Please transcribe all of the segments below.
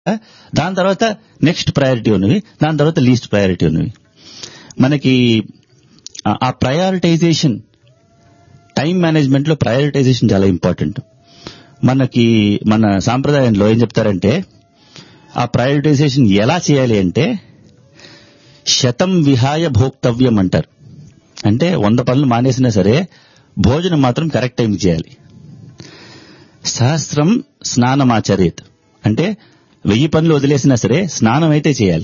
దాని తర్వాత next priority ఉన్నవి దాని తర్వాత లీస్ట్ ప్రయారిటీ ఉన్నవి మనకి ఆ- ఆ ప్రయారిటైజేషన్ టైం మేనేజ్మెంట్ లో ప్రయారిటైజేషన్ చాలా ఇంపార్టెంట్ మనకి మన సాంప్రదాయంలో ఏం చెప్తారంటే ఆ ప్రయారిటైజేషన్ ఎలా చేయాలి అంటే శతం విహాయ భోక్తవ్యం అంటారు అంటే వంద పనులు మానేసినా సరే భోజనం మాత్రం కరెక్ట్ టైంకి చేయాలి సహస్రం స్నానమాచరేత్ అంటే వెయ్యి పనులు వదిలేసినా సరే స్నానం అయితే చేయాలి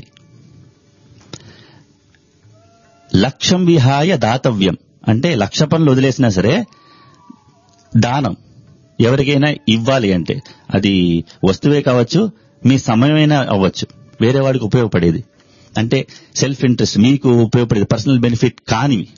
లక్ష్యం విహాయ దాతవ్యం అంటే లక్ష పనులు వదిలేసినా సరే దానం ఎవరికైనా ఇవ్వాలి అంటే అది వస్తువే కావచ్చు మీ సమయమైనా అవ్వచ్చు వేరే వాడికి ఉపయోగపడేది అంటే సెల్ఫ్ ఇంట్రెస్ట్ మీకు ఉపయోగపడేది పర్సనల్ బెనిఫిట్ కానివి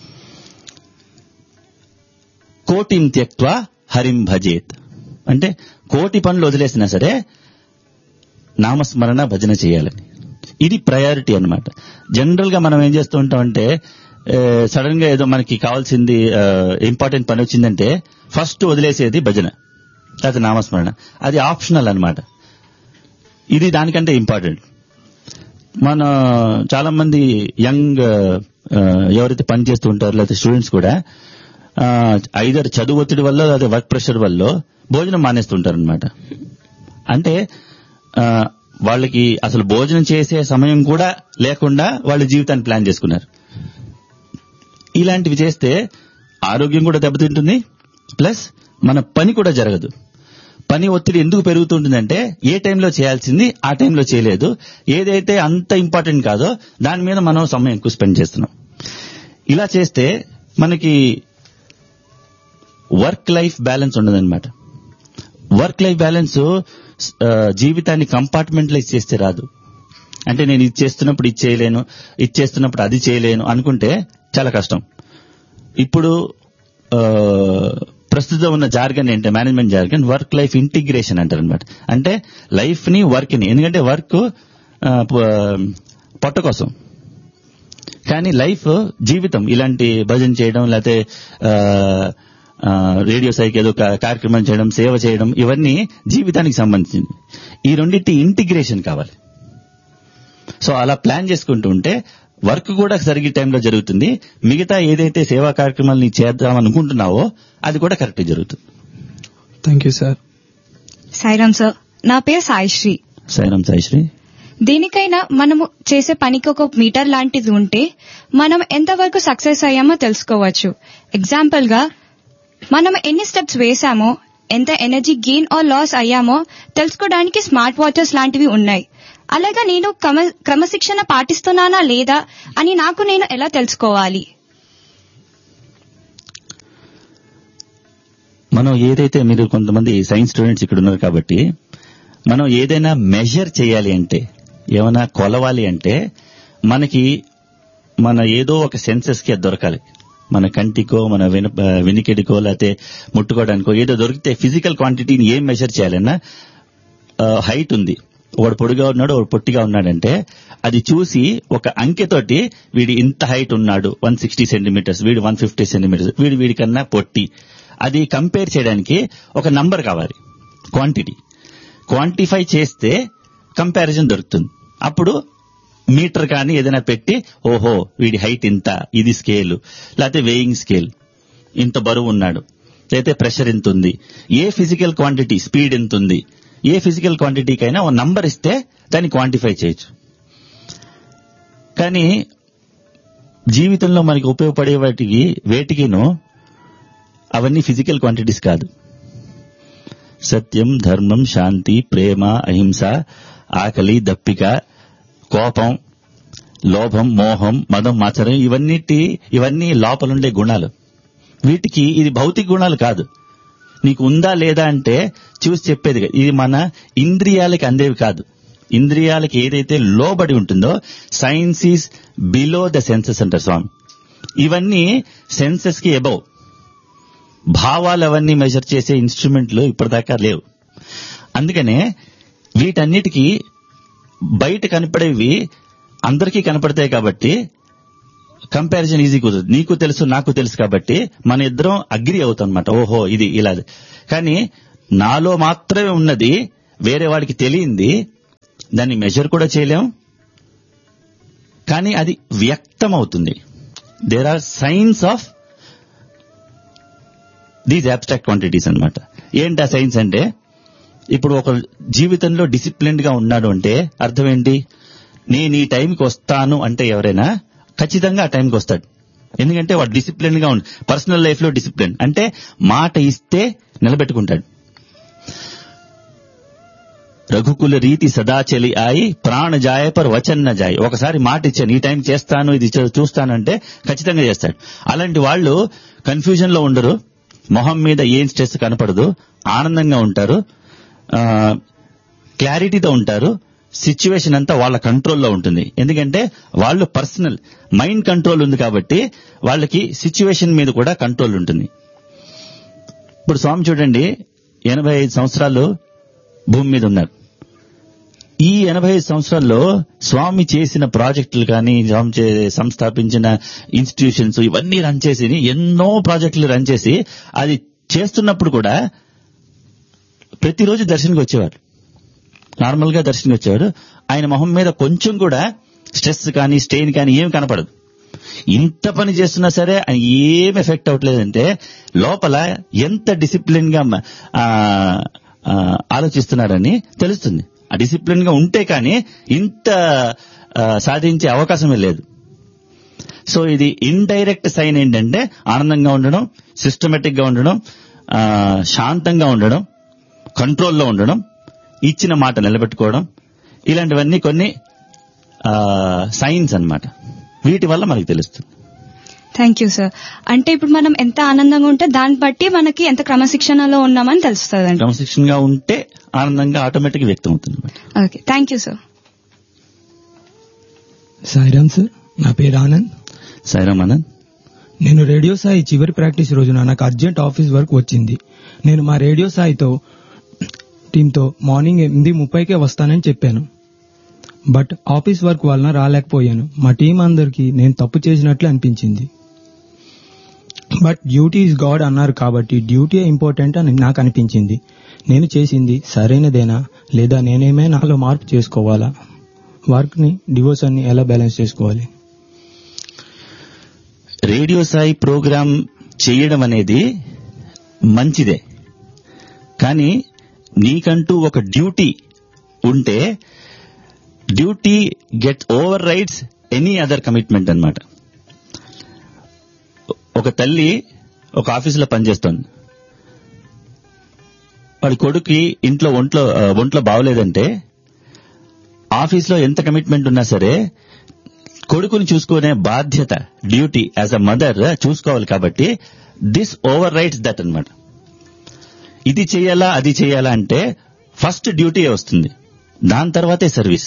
కోటిం త్యక్వా హరిం భజేత్ అంటే కోటి పనులు వదిలేసినా సరే నామస్మరణ భజన చేయాలని ఇది ప్రయారిటీ అన్నమాట జనరల్ గా మనం ఏం చేస్తూ ఉంటామంటే సడన్ గా ఏదో మనకి కావాల్సింది ఇంపార్టెంట్ పని వచ్చిందంటే ఫస్ట్ వదిలేసేది భజన లేకపోతే నామస్మరణ అది ఆప్షనల్ అన్నమాట ఇది దానికంటే ఇంపార్టెంట్ మన చాలా మంది యంగ్ ఎవరైతే పని చేస్తూ ఉంటారో లేకపోతే స్టూడెంట్స్ కూడా ఐదర్ చదువు ఒత్తిడి వల్ల లేదా వర్క్ ప్రెషర్ వల్ల భోజనం మానేస్తుంటారు అనమాట అంటే ఆ, వాళ్ళకి అసలు భోజనం చేసే సమయం కూడా లేకుండా వాళ్ళ జీవితాన్ని ప్లాన్ చేసుకున్నారు ఇలాంటివి చేస్తే ఆరోగ్యం కూడా దెబ్బతింటుంది ప్లస్ మన పని కూడా జరగదు పని ఒత్తిడి ఎందుకు పెరుగుతుంటుందంటే ఏ టైంలో చేయాల్సింది ఆ టైంలో చేయలేదు ఏదైతే అంత ఇంపార్టెంట్ కాదో దాని మీద మనం సమయం ఎక్కువ స్పెండ్ చేస్తున్నాం ఇలా చేస్తే మనకి వర్క్ లైఫ్ బ్యాలెన్స్ ఉండదన్నమాట వర్క్ లైఫ్ బ్యాలెన్స్ ఆ, జీవితాన్ని కంపార్ట్మెంటలైజ్ చేస్తే రాదు అంటే నేను ఇది చేస్తున్నప్పుడు ఇది చేయలేను ఇది చేస్తున్నప్పుడు అది చేయలేను అనుకుంటే చాలా కష్టం ఇప్పుడు ఆ, ప్రస్తుతం ఉన్న జార్గన్ ఏంటంటే management jargon work life integration అంటారు అనమాట అంటే లైఫ్ ని వర్క్ ని ఎందుకంటే వర్క్ పొట్ట కోసం కానీ లైఫ్ జీవితం ఇలాంటి భజన చేయడం లేకపోతే ఆ, ఆ, రేడియో సైకి ఏదో ఒక కార్యక్రమం చేయడం సేవ చేయడం ఇవన్నీ జీవితానికి సంబంధించింది ఈ రెండింటి ఇంటిగ్రేషన్ కావాలి సో అలా ప్లాన్ చేసుకుంటూ ఉంటే వర్క్ కూడా సరిగ్గా టైంలో జరుగుతుంది మిగతా ఏదైతే సేవా కార్యక్రమాలు నీ చేద్దాం అనుకుంటున్నావో అది కూడా కరెక్ట్ జరుగుతుంది thank you sir Sairam sir నా పేరు సాయిశ్రీ సైనం సాయిశ్రీ దేనికైనా మనము చేసే పనికి ఒక మీటర్ లాంటిది ఉంటే మనం ఎంతవరకు సక్సెస్ అయ్యామో తెలుసుకోవచ్చు ఎగ్జాంపుల్ గా మనం ఎన్ని స్టెప్స్ వేసామో ఎంత ఎనర్జీ గెయిన్ ఆర్ లాస్ అయ్యామో తెలుసుకోవడానికి స్మార్ట్ వాచెస్ లాంటివి ఉన్నాయి అలాగా నేను క్రమ- క్రమశిక్షణ పాటిస్తున్నానా లేదా అని నాకు నేను ఎలా తెలుసుకోవాలి మనం ఏదైతే మీరు కొంతమంది సైన్స్ స్టూడెంట్స్ ఇక్కడ ఉన్నారు కాబట్టి మనం ఏదైనా మెజర్ చేయాలి అంటే ఏమైనా కొలవాలి అంటే మనకి మన ఏదో ఒక సెన్సెస్ కి అది దొరకాలి మన కంటికో మన విన వినికిడికో లేకపోతే ముట్టుకోవడానికో ఏదో దొరికితే ఫిజికల్ క్వాంటిటీని ఏం మెజర్ చేయాలన్నా హైట్ ఉంది ఒకడు పొడిగా ఉన్నాడు ఒకడు పొట్టిగా ఉన్నాడంటే అది చూసి ఒక అంకెతోటి వీడి ఇంత హైట్ ఉన్నాడు వన్ సిక్స్టీ సెంటీమీటర్స్ వీడు వన్ ఫిఫ్టీ సెంటీమీటర్స్ వీడు వీడికన్నా పొట్టి అది కంపేర్ చేయడానికి ఒక నంబర్ కావాలి క్వాంటిటీ క్వాంటిఫై చేస్తే కంపారిజన్ దొరుకుతుంది అప్పుడు మీటర్ కానీ ఏదైనా పెట్టి ఓహో వీడి హైట్ ఇంత ఇది స్కేల్ లేకపోతే వెయింగ్ స్కేల్ ఇంత బరువు ఉన్నాడు లేకపోతే ప్రెషర్ ఎంత ఉంది ఏ ఫిజికల్ క్వాంటిటీ స్పీడ్ ఎంత ఉంది ఏ ఫిజికల్ క్వాంటిటీకైనా ఒక నంబర్ ఇస్తే దాన్ని క్వాంటిఫై చేయొచ్చు కానీ జీవితంలో మనకి ఉపయోగపడే వాటికి వేటికిను అవన్నీ ఫిజికల్ క్వాంటిటీస్ కాదు సత్యం ధర్మం శాంతి ప్రేమ అహింస ఆకలి దప్పిక కోపం లోభం మోహం మదం మాచరం ఇవన్నిటి ఇవన్నీ లోపలుండే గుణాలు వీటికి ఇది భౌతిక గుణాలు కాదు నీకు ఉందా లేదా అంటే చూసి చెప్పేది కాదు. ఇది మన ఇంద్రియాలకి అందేవి కాదు ఇంద్రియాలకి ఏదైతే లోబడి ఉంటుందో science is below the senses అంటారు స్వామి ఇవన్నీ సెన్సెస్ కి ఎబవ్ భావాలు అవన్నీ మెజర్ చేసే ఇన్స్ట్రుమెంట్లు ఇప్పటిదాకా లేవు అందుకనే వీటన్నిటికీ బయట కనపడేవి అందరికీ కనపడతాయి కాబట్టి కంపారిజన్ ఈజీ కుదరదు నీకు తెలుసు నాకు తెలుసు కాబట్టి మన ఇద్దరం అగ్రి అవుతాం అనమాట ఓహో ఇది ఇలా కానీ నాలో మాత్రమే ఉన్నది వేరే వాడికి తెలియంది దాన్ని మెజర్ కూడా చేయలేం కానీ అది వ్యక్తం అవుతుంది there are signs of these abstract quantities అన్నమాట ఏంటి ఆ సైన్స్ అంటే ఇప్పుడు ఒక జీవితంలో డిసిప్లిన్డ్ గా ఉన్నాడు అంటే అర్థం ఏంటి నేను ఈ టైంకి వస్తాను అంటే ఎవరైనా ఖచ్చితంగా ఆ టైంకి వస్తాడు ఎందుకంటే వాడు డిసిప్లిన్ గా ఉంది పర్సనల్ లైఫ్ లో డిసిప్లిన్ అంటే మాట ఇస్తే నిలబెట్టుకుంటాడు రఘుకుల రీతి సదా చెలి ఆయి ప్రాణ జాయ పర్ వచన్ న జాయ్ ఒకసారి మాట ఇచ్చాను ఈ టైం చేస్తాను ఇది చే- చూస్తానంటే ఖచ్చితంగా చేస్తాడు అలాంటి వాళ్ళు కన్ఫ్యూజన్ లో ఉండరు మొహం మీద ఏం స్ట్రెస్ కనపడదు ఆనందంగా ఉంటారు ఆ, క్లారిటీతో ఉంటారు సిచ్యువేషన్ అంతా వాళ్ళ కంట్రోల్లో ఉంటుంది ఎందుకంటే వాళ్ళు పర్సనల్ మైండ్ కంట్రోల్ ఉంది కాబట్టి వాళ్ళకి సిచ్యువేషన్ మీద కూడా కంట్రోల్ ఉంటుంది ఇప్పుడు స్వామి చూడండి ఎనభై ఐదు సంవత్సరాలు భూమి మీద ఉన్నారు ఈ ఎనభై ఐదు సంవత్సరాల్లో స్వామి చేసిన ప్రాజెక్టులు కానీ స్వామి చే- సంస్థాపించిన ఇన్స్టిట్యూషన్స్ ఇవన్నీ రన్ చేసి ఎన్నో ప్రాజెక్టులు రన్ చేసి అది చేస్తున్నప్పుడు కూడా ప్రతిరోజు దర్శనకి వచ్చేవారు నార్మల్ గా దర్శనకి వచ్చేవాడు ఆయన మొహం మీద కొంచెం కూడా స్ట్రెస్ కానీ స్టెయిన్ కానీ ఏం కనపడదు ఇంత పని చేస్తున్నా సరే ఆయన ఏం ఎఫెక్ట్ అవ్వట్లేదంటే లోపల ఎంత డిసిప్లిన్ గా మ- ఆ, ఆ, ఆలోచిస్తున్నారని తెలుస్తుంది ఆ డిసిప్లిన్ గా ఉంటే కానీ ఇంత ఆ, సాధించే అవకాశమే లేదు సో ఇది ఇండైరెక్ట్ సైన్ ఏంటంటే ఆనందంగా ఉండడం సిస్టమేటిక్ గా ఉండడం ఆ, శాంతంగా ఉండడం కంట్రోల్లో ఉండడం ఇచ్చిన మాట నిలబెట్టుకోవడం ఇలాంటివన్నీ కొన్ని సైన్స్ అన్నమాట వీటి వల్ల మనకు తెలుస్తుంది థ్యాంక్ యూ సార్ అంటే ఇప్పుడు మనం ఎంత ఆనందంగా ఉంటే దాన్ని బట్టి మనకి ఎంత క్రమశిక్షణలో ఉన్నామని తెలుస్తుంది క్రమశిక్షణగా ఉంటే ఆనందంగా ఆటోమేటిక్ వ్యక్తం అవుతుంది అన్నమాట okay thank you sir Sairam sir నా పేరు ఆనంద్ సాయిరామ్ ఆనంద్ నేను రేడియో సాయి చివరి ప్రాక్టీస్ రోజున నాకు అర్జెంట్ ఆఫీస్ వర్క్ వచ్చింది నేను మా రేడియో సాయితో టీంతో మార్నింగ్ ఎనిమిది ముప్పైకే వస్తానని చెప్పాను బట్ ఆఫీస్ వర్క్ వలన రాలేకపోయాను మా టీం అందరికీ నేను తప్పు చేసినట్లు అనిపించింది బట్ డ్యూటీ ఇస్ గాడ్ అన్నారు కాబట్టి డ్యూటీ ఇంపార్టెంట్ అని నాకు అనిపించింది నేను చేసింది సరైనదేనా లేదా నేనేమే నాలో మార్పు చేసుకోవాలా వర్క్ ని డివోర్స్ ని ఎలా బ్యాలెన్స్ చేసుకోవాలి రేడియో సాయి ప్రోగ్రామ్ చేయడం అనేది మంచిదే కానీ నీకంటూ ఒక డ్యూటీ ఉంటే duty get overrides any other commitment అన్నమాట ఒక తల్లి ఒక ఆఫీసులో పనిచేస్తోంది వాడి కొడుకు ఇంట్లో ఒంట్లో ఆ, ఒంట్లో బాగోలేదంటే ఆఫీస్లో ఎంత కమిట్మెంట్ ఉన్నా సరే కొడుకుని చూసుకునే బాధ్యత డ్యూటీ యాజ్ అ మదర్ చూసుకోవాలి కాబట్టి దిస్ ఓవర్ రైట్స్ దట్ అన్నమాట ఇది చేయాలా అది చేయాలా అంటే ఫస్ట్ డ్యూటీ వస్తుంది దాని తర్వాతే సర్వీస్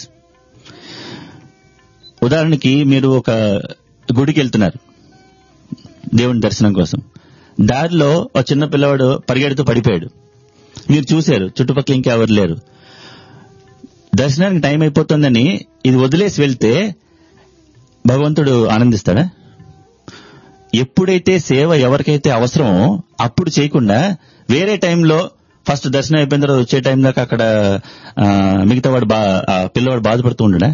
ఉదాహరణకి మీరు ఒక గుడికి వెళ్తున్నారు దేవుని దర్శనం కోసం దారిలో ఒక చిన్న పిల్లవాడు పరిగెడుతూ పడిపోయాడు మీరు చూశారు చుట్టుపక్కల ఇంకెవరు లేరు దర్శనానికి టైం అయిపోతుందని ఇది వదిలేసి వెళ్తే భగవంతుడు ఆనందిస్తాడా ఎప్పుడైతే సేవ ఎవరికైతే అవసరమో అప్పుడు చేయకుండా వేరే టైంలో ఫస్ట్ దర్శనం అయిపోయిన తర్వాత వచ్చే టైం దాకా అక్కడ ఆ, మిగతా వాడు బా ఆ పిల్లవాడు బాధపడుతూ ఉండడా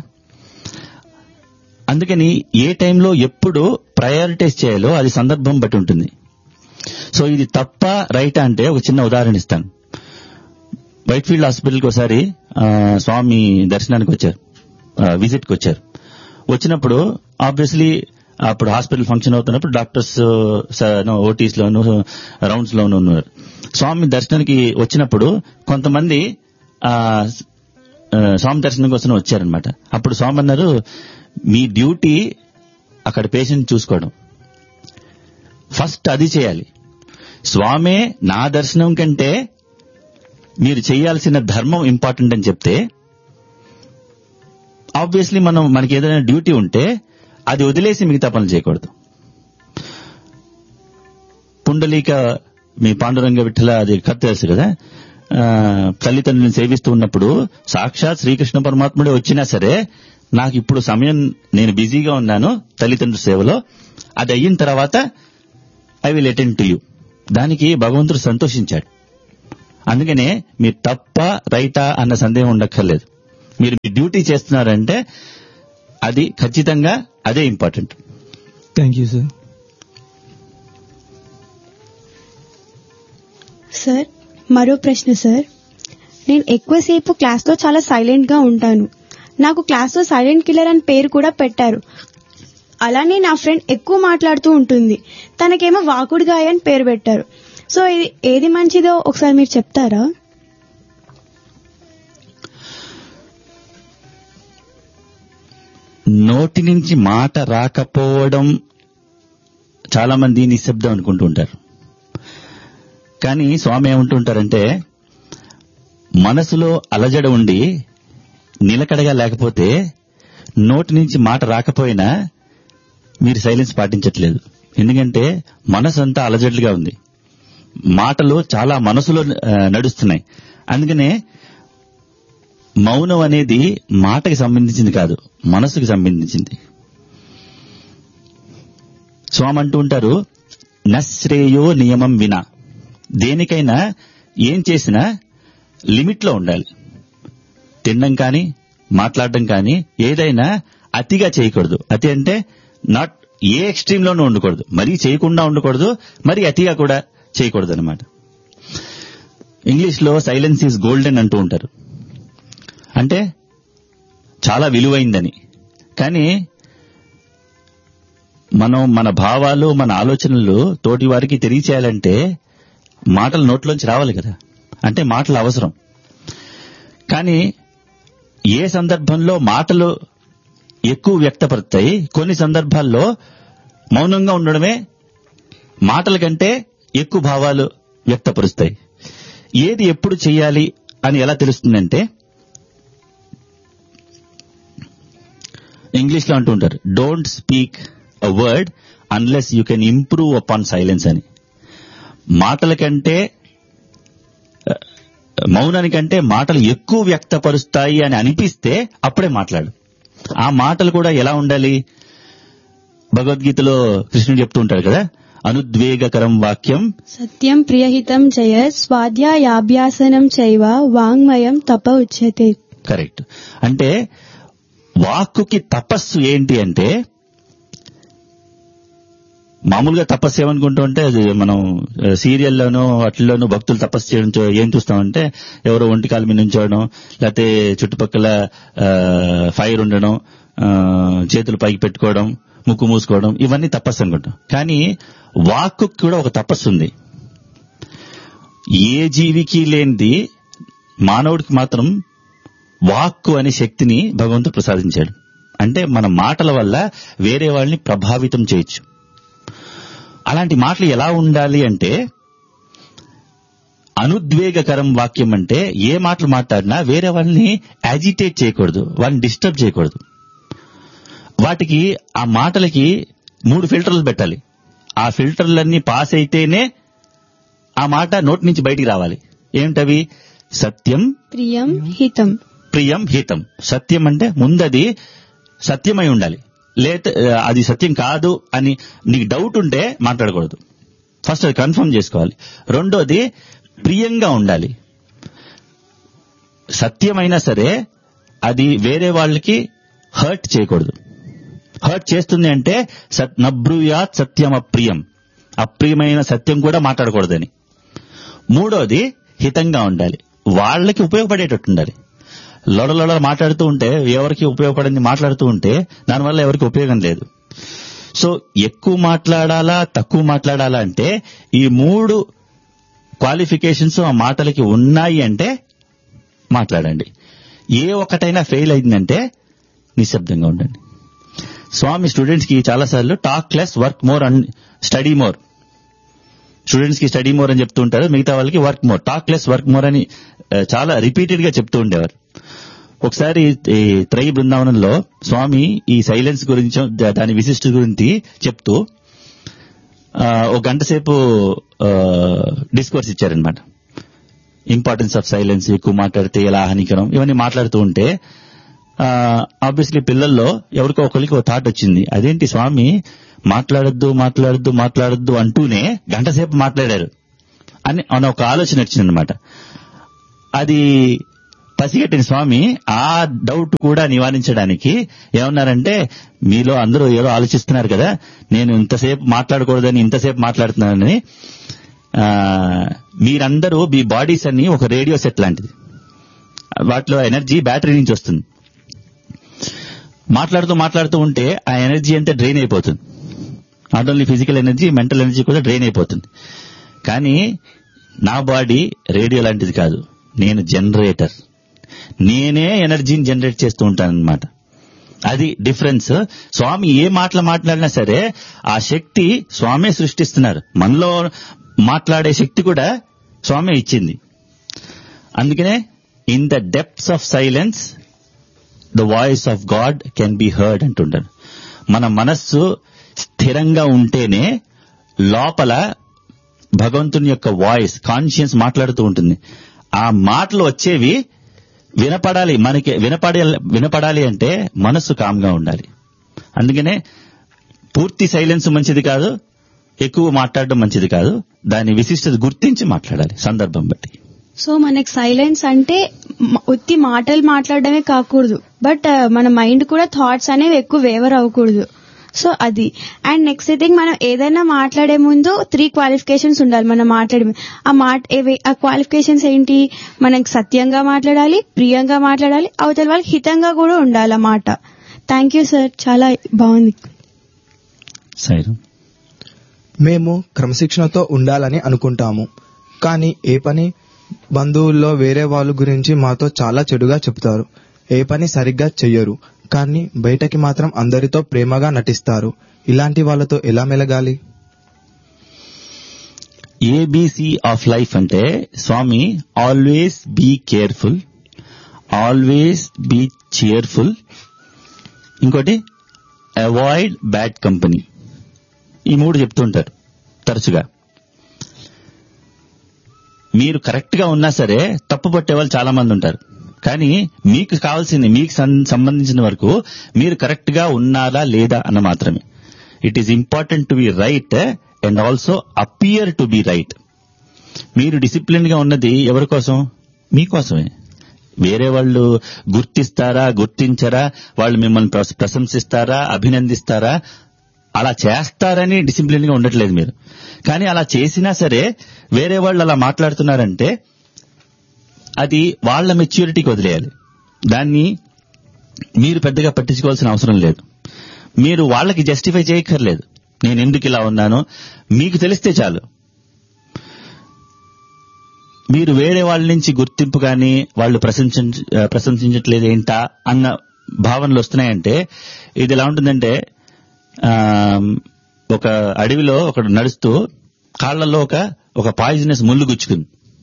అందుకని ఏ టైంలో ఎప్పుడు ప్రయారిటైజ్ చేయాలో అది సందర్భం బట్టి ఉంటుంది సో ఇది తప్ప రైటా అంటే ఒక చిన్న ఉదాహరణ ఇస్తాను వైట్ఫీల్డ్ హాస్పిటల్కి ఒకసారి ఆ, స్వామి దర్శనానికి వచ్చారు విజిట్ కి వచ్చారు వచ్చినప్పుడు ఆబ్వియస్లీ అప్పుడు హాస్పిటల్ ఫంక్షన్ అవుతున్నప్పుడు డాక్టర్స్ ఓటీస్ లోను రౌండ్స్ లోను ఉన్నారు స్వామి దర్శనానికి వచ్చినప్పుడు కొంతమంది ఆ, ఆ, స్వామి దర్శనం కోసం వచ్చారనమాట అప్పుడు స్వామి అన్నారు మీ డ్యూటీ అక్కడ పేషెంట్ చూసుకోవడం ఫస్ట్ అది చేయాలి స్వామే నా దర్శనం కంటే మీరు చేయాల్సిన ధర్మం ఇంపార్టెంట్ అని చెప్తే ఆబ్వియస్లీ మనం మనకి ఏదైనా డ్యూటీ ఉంటే అది వదిలేసి మిగతా పనులు చేయకూడదు పుండలీక మీ పాండురంగ విఠల అది కథ తెలుసు కదా ఆ, తల్లిదండ్రులను సేవిస్తూ ఉన్నప్పుడు సాక్షాత్ శ్రీకృష్ణ పరమాత్ముడే వచ్చినా సరే నాకు ఇప్పుడు సమయం నేను బిజీగా ఉన్నాను తల్లిదండ్రుల సేవలో అది అయిన తర్వాత I will attend to you దానికి భగవంతుడు సంతోషించాడు అందుకనే మీరు తప్ప రైటా అన్న సందేహం ఉండక్కర్లేదు మీరు మీ డ్యూటీ చేస్తున్నారంటే అది ఖచ్చితంగా అదే important thank you sir sir మరో ప్రశ్న సార్ నేను ఎక్కువసేపు క్లాస్లో చాలా సైలెంట్ గా ఉంటాను నాకు క్లాస్లో సైలెంట్ కిల్లర్ అని పేరు కూడా పెట్టారు అలానే నా ఫ్రెండ్ ఎక్కువ మాట్లాడుతూ ఉంటుంది తనకేమో వాకుడు గాయ అని పేరు పెట్టారు సో ఇది ఏది మంచిదో ఒకసారి మీరు చెప్తారా నోటి నుంచి మాట రాకపోవడం చాలా మంది నిశ్శబ్దం అనుకుంటూ ఉంటారు కానీ స్వామి ఏమంటుంటారంటే మనసులో అలజడ ఉండి నిలకడగా లేకపోతే నోటి నుంచి మాట రాకపోయినా మీరు సైలెన్స్ పాటించట్లేదు ఎందుకంటే మనసు అంతా అలజడుగా ఉంది మాటలు చాలా మనసులో ఆ, నడుస్తున్నాయి అందుకనే మౌనం అనేది మాటకి సంబంధించింది కాదు మనసుకి సంబంధించింది స్వామి అంటూ ఉంటారు నశ్రేయో నియమం వినా దేనికైనా ఏం చేసినా లిమిట్లో ఉండాలి తినడం కానీ మాట్లాడడం కానీ ఏదైనా అతిగా చేయకూడదు అతి అంటే నాట్ ఏ ఎక్స్ట్రీమ్ లోనూ ఉండకూడదు మరీ చేయకుండా ఉండకూడదు మరీ అతిగా కూడా చేయకూడదు అనమాట ఇంగ్లీష్ లో సైలెన్స్ ఈజ్ గోల్డెన్ అంటూ ఉంటారు అంటే చాలా విలువైందని కానీ మనం మన భావాలు మన ఆలోచనలు తోటి వారికి తెలియచేయాలంటే మాటలు నోట్లోంచి రావాలి కదా అంటే మాటలు అవసరం కానీ ఏ సందర్భంలో మాటలు ఎక్కువ వ్యక్తపడతాయి కొన్ని సందర్భాల్లో మౌనంగా ఉండడమే మాటల కంటే ఎక్కువ భావాలు వ్యక్తపరుస్తాయి ఏది ఎప్పుడు చేయాలి అని ఎలా తెలుస్తుందంటే ఇంగ్లీష్ లో అంటూ ఉంటారు don't speak a word unless you can improve upon silence అని మాటల కంటే ఆ, మౌనానికంటే మాటలు ఎక్కువ వ్యక్తపరుస్తాయి అని అనిపిస్తే అప్పుడే మాట్లాడు ఆ మాటలు కూడా ఎలా ఉండాలి భగవద్గీతలో కృష్ణుడు చెప్తూ ఉంటాడు కదా అనుద్వేగకరం వాక్యం సత్యం ప్రియహితం జయ స్వాధ్యాయాభ్యాసనం చైవ వాంగ్మయం తప ఉచ్యతే కరెక్ట్ అంటే వాక్కుకి తపస్సు ఏంటి అంటే మామూలుగా తపస్సు ఏమనుకుంటూ ఉంటే అది మనం ఆ, సీరియల్లోనూ వాటిల్లోనూ భక్తులు తపస్సు చేయడం చూ- ఏం చూస్తామంటే ఎవరో ఒంటి కాలు మీద నుంచోవడం లేకపోతే చుట్టుపక్కల ఆ, ఫైర్ ఉండడం ఆ, చేతులు పైకి పెట్టుకోవడం ముక్కు మూసుకోవడం ఇవన్నీ తపస్సు అనుకుంటాం కానీ వాక్కు కూడా ఒక తపస్సు ఉంది ఏ జీవికి లేనిది మానవుడికి మాత్రం వాక్కు అనే శక్తిని భగవంతుడు ప్రసాదించాడు అంటే మన మాటల వల్ల వేరే వాళ్ళని ప్రభావితం చేయొచ్చు అలాంటి మాటలు ఎలా ఉండాలి అంటే అనుద్వేగకరం వాక్యం అంటే ఏ మాటలు మాట్లాడినా వేరే వాళ్ళని యాజిటేట్ చేయకూడదు వాళ్ళని డిస్టర్బ్ చేయకూడదు వాటికి ఆ మాటలకి మూడు ఫిల్టర్లు పెట్టాలి ఆ ఫిల్టర్లన్నీ పాస్ అయితేనే ఆ మాట నోటి నుంచి బయటికి రావాలి ఏమిటవి సత్యం ప్రియం హితం ప్రియం హితం సత్యం అంటే ముందది సత్యమై ఉండాలి లేత అది సత్యం కాదు అని నీకు డౌట్ ఉంటే మాట్లాడకూడదు ఫస్ట్ అది కన్ఫర్మ్ చేసుకోవాలి రెండోది ప్రియంగా ఉండాలి సత్యమైనా సరే అది వేరే వాళ్ళకి హర్ట్ చేయకూడదు హర్ట్ చేస్తుంది అంటే సత్ నబ్రూయాత్ సత్యం అప్రియం అప్రియమైన సత్యం కూడా మాట్లాడకూడదని మూడోది హితంగా ఉండాలి వాళ్ళకి ఉపయోగపడేటట్టు ఉండాలి లొడలొడ మాట్లాడుతూ ఉంటే ఎవరికి ఉపయోగపడింది మాట్లాడుతూ ఉంటే దానివల్ల ఎవరికి ఉపయోగం లేదు సో ఎక్కువ మాట్లాడాలా తక్కువ మాట్లాడాలా అంటే ఈ మూడు క్వాలిఫికేషన్స్ ఆ మాటలకి ఉన్నాయి అంటే మాట్లాడండి ఏ ఒక్కటైనా ఫెయిల్ అయిందంటే నిశ్శబ్దంగా ఉండండి స్వామి స్టూడెంట్స్ కి చాలాసార్లు talk less work more and study more students కి స్టడీ మోర్ అని చెప్తూ ఉంటారు మిగతా వాళ్ళకి work more talk less work more అని ఆ, చాలా రిపీటెడ్ గా చెప్తూ ఉండేవారు ఒకసారి ఈ త్రయి బృందావనంలో స్వామి ఈ సైలెన్స్ గురించి దా- దాని విశిష్ట గురించి చెప్తూ ఆ, ఒక గంట సేపు డిస్కోర్స్ ఇచ్చారనమాట ఇంపార్టెన్స్ ఆఫ్ సైలెన్స్ ఎక్కువ మాట్లాడితే ఎలా హానికరం ఇవన్నీ మాట్లాడుతూ ఉంటే ఆబ్వియస్లీ పిల్లల్లో ఎవరికో ఒకరికి ఒక థాట్ వచ్చింది అదేంటి స్వామి మాట్లాడొద్దు మాట్లాడొద్దు మాట్లాడొద్దు అంటూనే గంట సేపు మాట్లాడారు అని అని ఒక ఆలోచన వచ్చిందనమాట అది పసిగట్టిన స్వామి ఆ డౌట్ కూడా నివారించడానికి ఏమన్నారంటే మీలో అందరూ ఏదో ఆలోచిస్తున్నారు కదా నేను ఇంతసేపు మాట్లాడకూడదని ఇంతసేపు మాట్లాడుతున్నానని ఆ, మీరందరూ మీ బాడీస్ అన్ని ఒక రేడియో సెట్ లాంటిది వాటిలో ఎనర్జీ బ్యాటరీ నుంచి వస్తుంది మాట్లాడుతూ మాట్లాడుతూ ఉంటే ఆ ఎనర్జీ అంతా డ్రైన్ అయిపోతుంది not only physical energy mental energy కూడా డ్రైన్ అయిపోతుంది కానీ నా బాడీ రేడియో లాంటిది కాదు నేను జనరేటర్ నేనే ఎనర్జీని జనరేట్ చేస్తూ ఉంటాను అనమాట అది డిఫరెన్స్ స్వామి ఏ మాటలు మాట్లాడినా సరే ఆ శక్తి స్వామే సృష్టిస్తున్నారు మనలో మాట్లాడే శక్తి కూడా స్వామే ఇచ్చింది అందుకనే in the depths of silence the voice of God can be heard అంటుంటారు మన మనస్సు స్థిరంగా ఉంటేనే లోపల భగవంతుని యొక్క వాయిస్ కాన్షియన్స్ మాట్లాడుతూ ఉంటుంది ఆ మాటలు వచ్చేవి వినపడాలి మనకి వినపడే వినపడాలి అంటే మనస్సు కామ్గా ఉండాలి అందుకనే పూర్తి సైలెన్స్ మంచిది కాదు ఎక్కువ మాట్లాడడం మంచిది కాదు దాని విశిష్టత గుర్తించి మాట్లాడాలి సందర్భం బట్టి సో మనకి సైలెన్స్ అంటే మ- ఉత్తి మాటలు మాట్లాడడమే కాకూడదు బట్ మన మైండ్ కూడా థాట్స్ అనేవి ఎక్కువ వేవర్ అవ్వకూడదు సో అది అండ్ నెక్స్ట్ థింగ్ మనం ఏదైనా మాట్లాడే ముందు త్రీ క్వాలిఫికేషన్స్ ఉండాలి మనం మాట్లాడే ముందు. ఆ మాట ఏవి- ఆ క్వాలిఫికేషన్స్ ఏంటి మనకి సత్యంగా మాట్లాడాలి ప్రియంగా మాట్లాడాలి అవతల వాళ్ళకి హితంగా కూడా ఉండాలి ఆ మాట థ్యాంక్ యూ సార్ చాలా బాగుంది సైరం మేము క్రమశిక్షణతో ఉండాలని అనుకుంటాము కానీ ఏ పని బంధువుల్లో వేరే వాళ్ళ గురించి మాతో చాలా చెడుగా చెబుతారు ఏ పని సరిగ్గా చెయ్యరు కానీ బయటకి మాత్రం అందరితో ప్రేమగా నటిస్తారు ఇలాంటి వాళ్ళతో ఎలా మెలగాలి ఏబిసి ఆఫ్ లైఫ్ అంటే Swami always be careful always be cheerful ఇంకోటి అవాయిడ్ బ్యాడ్ కంపెనీ ఈ మూడు చెప్తుంటారు తరచుగా మీరు కరెక్ట్ గా ఉన్నా సరే తప్పు పట్టే వాళ్ళు చాలా మంది ఉంటారు కానీ మీకు కావాల్సింది మీకు సం- సంబంధించిన వరకు మీరు కరెక్ట్ గా ఉన్నారా లేదా అన్న మాత్రమే it is important to be right and also appear to be right మీరు డిసిప్లిన్ గా ఉన్నది ఎవరి కోసం మీకోసమే వేరే వాళ్ళు గుర్తిస్తారా గుర్తించరా వాళ్ళు మిమ్మల్ని ప్రశ- ప్రశంసిస్తారా అభినందిస్తారా అలా చేస్తారని డిసిప్లిన్ గా ఉండట్లేదు మీరు కానీ అలా చేసినా సరే వేరే వాళ్ళు అలా మాట్లాడుతున్నారంటే అది వాళ్ళ మెచ్యూరిటీకి వదిలేయాలి దాన్ని మీరు పెద్దగా పట్టించుకోవాల్సిన అవసరం లేదు మీరు వాళ్ళకి జస్టిఫై చేయక్కర్లేదు నేను ఎందుకు ఇలా ఉన్నాను మీకు తెలిస్తే చాలు మీరు వేరే వాళ్ళ నుంచి గుర్తింపు కానీ వాళ్ళు ప్రశంసించ ప్రశంసించట్లేదు ఏంటా అన్న భావనలు వస్తున్నాయంటే ఇది ఎలా ఉంటుందంటే ఆ, ఒక అడవిలో ఒకడు నడుస్తూ కాళ్లలో ఒక ఒక పాయిజనస్ ముళ్ళు గుచ్చుకుంది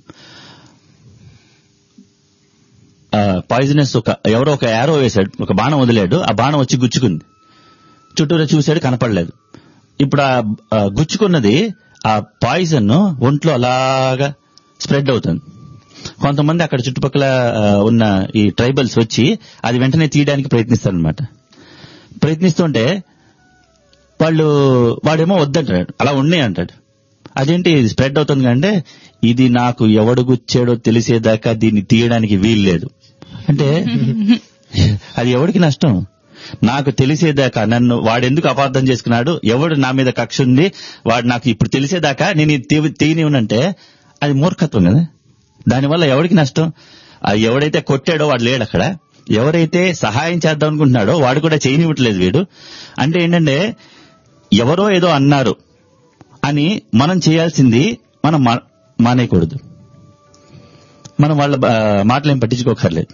పాయిజనస్ ఒక ఎవరో ఒక యారో వేశాడు ఒక బాణం వదిలాడు ఆ బాణం వచ్చి గుచ్చుకుంది చుట్టూరా చూశాడు కనపడలేదు ఇప్పుడు ఆ ఆ గుచ్చుకున్నది ఆ పాయిజన్ ఒంట్లో అలాగా స్ప్రెడ్ అవుతుంది కొంతమంది అక్కడ చుట్టుపక్కల ఆ, ఉన్న ఈ ట్రైబల్స్ వచ్చి అది వెంటనే తీయడానికి ప్రయత్నిస్తారనమాట ప్రయత్నిస్తుంటే వాళ్ళు వాడేమో వద్దంటాడు అలా ఉన్నాయి అంటాడు అదేంటి ఇది స్ప్రెడ్ అవుతుంది అంటే ఇది నాకు ఎవడు గుచ్చాడో తెలిసేదాకా దీన్ని తీయడానికి వీలు లేదు అంటే అది ఎవడికి నష్టం నాకు తెలిసేదాకా నన్ను వాడెందుకు అపార్థం చేసుకున్నాడు ఎవడు నా మీద కక్ష ఉంది వాడు నాకు ఇప్పుడు తెలిసేదాకా నేను ఇది తీ- తీయనివ్వనంటే అది మూర్ఖత్వం కదా దానివల్ల ఎవడికి నష్టం అది ఎవడైతే కొట్టాడో వాడు లేడు అక్కడ ఎవరైతే సహాయం చేద్దాం అనుకుంటున్నాడో వాడు కూడా చేయనివ్వట్లేదు వీడు అంటే ఏంటంటే ఎవరో ఏదో అన్నారు అని మనం చేయాల్సింది మనం మా- మానేయకూడదు మనం వాళ్ళ ఆ, మాటలేం పట్టించుకోకర్లేదు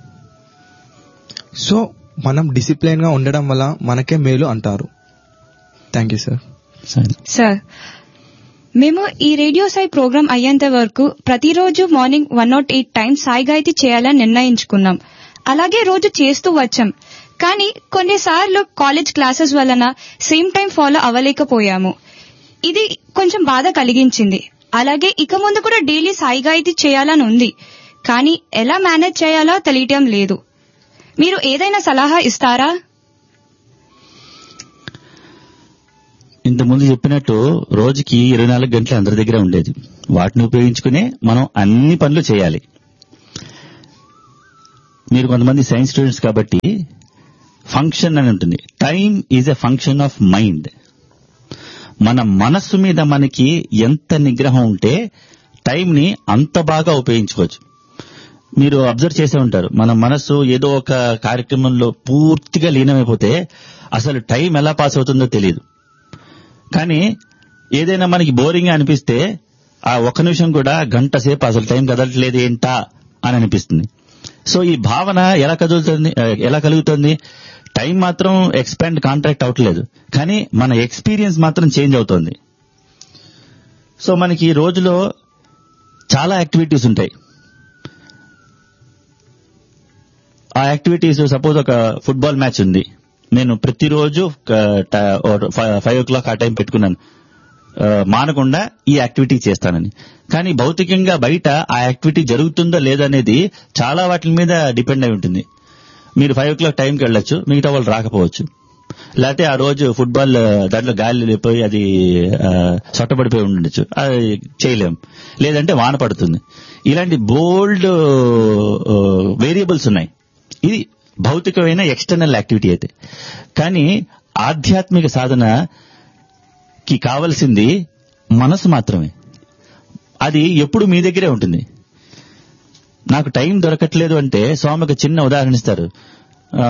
సో మనం డిసిప్లైన్ గా ఉండడం వల్ల మనకే మేలు అంటారు థ్యాంక్ యూ సార్ సరే సార్ మేము ఈ రేడియో సాయి ప్రోగ్రాం అయ్యేంత వరకు ప్రతిరోజు morning one nought eight times Sai Gayatri చేయాలని నిర్ణయించుకున్నాం అలాగే రోజు చేస్తూ వచ్చాం కానీ కొన్నిసార్లు కాలేజ్ క్లాసెస్ వలన సేమ్ టైం ఫాలో అవ్వలేకపోయాము ఇది కొంచెం బాధ కలిగించింది అలాగే ఇక ముందు కూడా డైలీ సాయి గాయత్రి చేయాలని ఉంది కానీ ఎలా మేనేజ్ చేయాలో తెలియటం లేదు మీరు ఏదైనా సలహా ఇస్తారా ఇంత ముందు చెప్పినట్టు రోజుకి ఇరవై నాలుగు గంటలు అందరి దగ్గర ఉండేది వాటిని ఉపయోగించుకునే మనం అన్ని పనులు చేయాలి మీరు కొంతమంది సైన్స్ స్టూడెంట్స్ కాబట్టి ఫంక్షన్ అని ఉంటుంది time is a function of mind మన మనస్సు మీద మనకి ఎంత నిగ్రహం ఉంటే టైంని అంత బాగా ఉపయోగించుకోవచ్చు మీరు అబ్జర్వ్ చేసే ఉంటారు మన మనస్సు ఏదో ఒక కార్యక్రమంలో పూర్తిగా లీనమైపోతే అసలు టైం ఎలా పాస్ అవుతుందో తెలియదు కానీ ఏదైనా మనకి బోరింగ్ గా అనిపిస్తే ఆ ఒక్క నిమిషం కూడా గంట సేపు అసలు టైం కదలట్లేదు ఏంటా అని అనిపిస్తుంది సో ఈ భావన ఎలా కదులుతుంది ఆ, ఎలా కలుగుతుంది టైం మాత్రం ఎక్స్పాండ్ కాంట్రాక్ట్ అవట్లేదు కానీ మన ఎక్స్పీరియన్స్ మాత్రం చేంజ్ అవుతోంది సో మనకి ఈ రోజులో చాలా యాక్టివిటీస్ ఉంటాయి ఆ యాక్టివిటీస్ సపోజ్ ఒక ఫుట్బాల్ మ్యాచ్ ఉంది నేను ప్రతిరోజు ఫైవ్ ఓ క్లాక్ ఆ టైం పెట్టుకున్నాను ఆ, మానకుండా ఈ యాక్టివిటీ చేస్తానని కానీ భౌతికంగా బయట ఆ యాక్టివిటీ జరుగుతుందో లేదో అనేది చాలా వాటి మీద డిపెండ్ అయి ఉంటుంది మీరు ఫైవ్ ఓ క్లాక్ టైంకి వెళ్ళొచ్చు మిగతా వాళ్ళు రాకపోవచ్చు లేకపోతే ఆ రోజు ఫుట్బాల్ ఆ, దాంట్లో గాలి వెళ్ళిపోయి అది ఆ, సొట్టబడిపోయి ఉండొచ్చు అది చేయలేం లేదంటే వాన పడుతుంది ఇలాంటి బోల్డ్ వేరియబుల్స్ ఉన్నాయి ఇది భౌతికమైన ఎక్స్టర్నల్ యాక్టివిటీ అయితే కానీ ఆధ్యాత్మిక సాధనకి కావలసింది మనసు మాత్రమే అది ఎప్పుడు మీ దగ్గరే ఉంటుంది నాకు టైం దొరకట్లేదు అంటే స్వామి ఒక చిన్న ఉదాహరణ ఇస్తారు ఆ,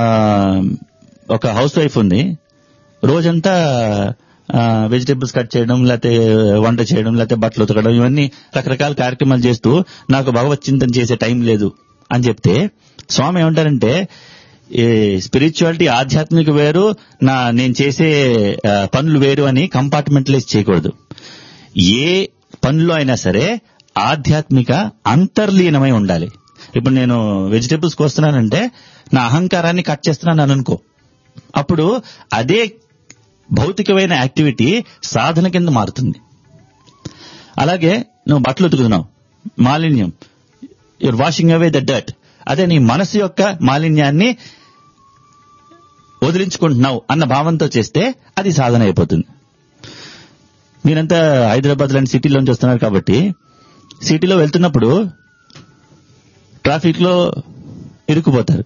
ఒక హౌస్ వైఫ్ ఉంది రోజంతా వెజిటేబుల్స్ కట్ చేయడం లేకపోతే వంట చేయడం లేకపోతే బట్టలు ఉతకడం ఇవన్నీ రకరకాల కార్యక్రమాలు చేస్తూ నాకు భగవత్ చింతన చేసే టైం లేదు అని చెప్తే స్వామి ఏమంటారంటే స్పిరిచువాలిటీ ఆధ్యాత్మిక వేరు నా నేను చేసే ఆ, పనులు వేరు అని కంపార్ట్మెంటలైజ్ చేయకూడదు ఏ పనిలో అయినా సరే ఆధ్యాత్మిక అంతర్లీనమై ఉండాలి ఇప్పుడు నేను వెజిటేబుల్స్ కోస్తున్నానంటే నా అహంకారాన్ని కట్ చేస్తున్నాను అని అనుకో అప్పుడు అదే భౌతికమైన యాక్టివిటీ సాధన కింద మారుతుంది అలాగే నువ్వు బట్టలు ఉతుకుతున్నావు మాలిన్యం your washing away the dirt అదే నీ మనసు యొక్క మాలిన్యాన్ని వదిలించుకుంటున్నావు అన్న భావంతో చేస్తే అది సాధన అయిపోతుంది మీరంతా హైదరాబాద్ లాంటి సిటీలోంచి వస్తున్నారు కాబట్టి సిటీలో వెళ్తున్నప్పుడు ట్రాఫిక్ లో ఇరుక్కుపోతారు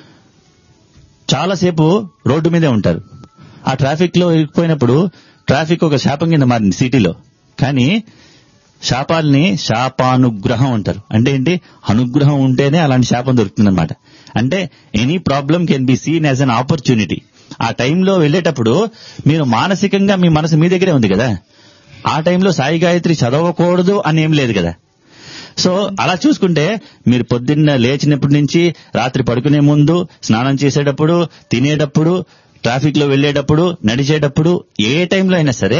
చాలాసేపు రోడ్డు మీదే ఉంటారు ఆ ట్రాఫిక్ లో ఇరుక్కుపోయినప్పుడు ట్రాఫిక్ ఒక శాపం కింద మారింది సిటీలో కానీ శాపాల్ని శాపానుగ్రహం అంటారు అంటే ఏంటి అనుగ్రహం ఉంటేనే అలాంటి శాపం దొరుకుతుంది అనమాట అంటే any problem can be seen as an opportunity ఆ టైంలో వెళ్ళేటప్పుడు మీరు మానసికంగా మీ మనసు మీ దగ్గరే ఉంది కదా ఆ టైంలో సాయి గాయత్రి చదవకూడదు అని ఏం లేదు కదా సో అలా చూసుకుంటే మీరు పొద్దున్న లేచినప్పటి నుంచి రాత్రి పడుకునే ముందు స్నానం చేసేటప్పుడు తినేటప్పుడు ట్రాఫిక్ లో వెళ్లేటప్పుడు నడిచేటప్పుడు ఏ టైంలో అయినా సరే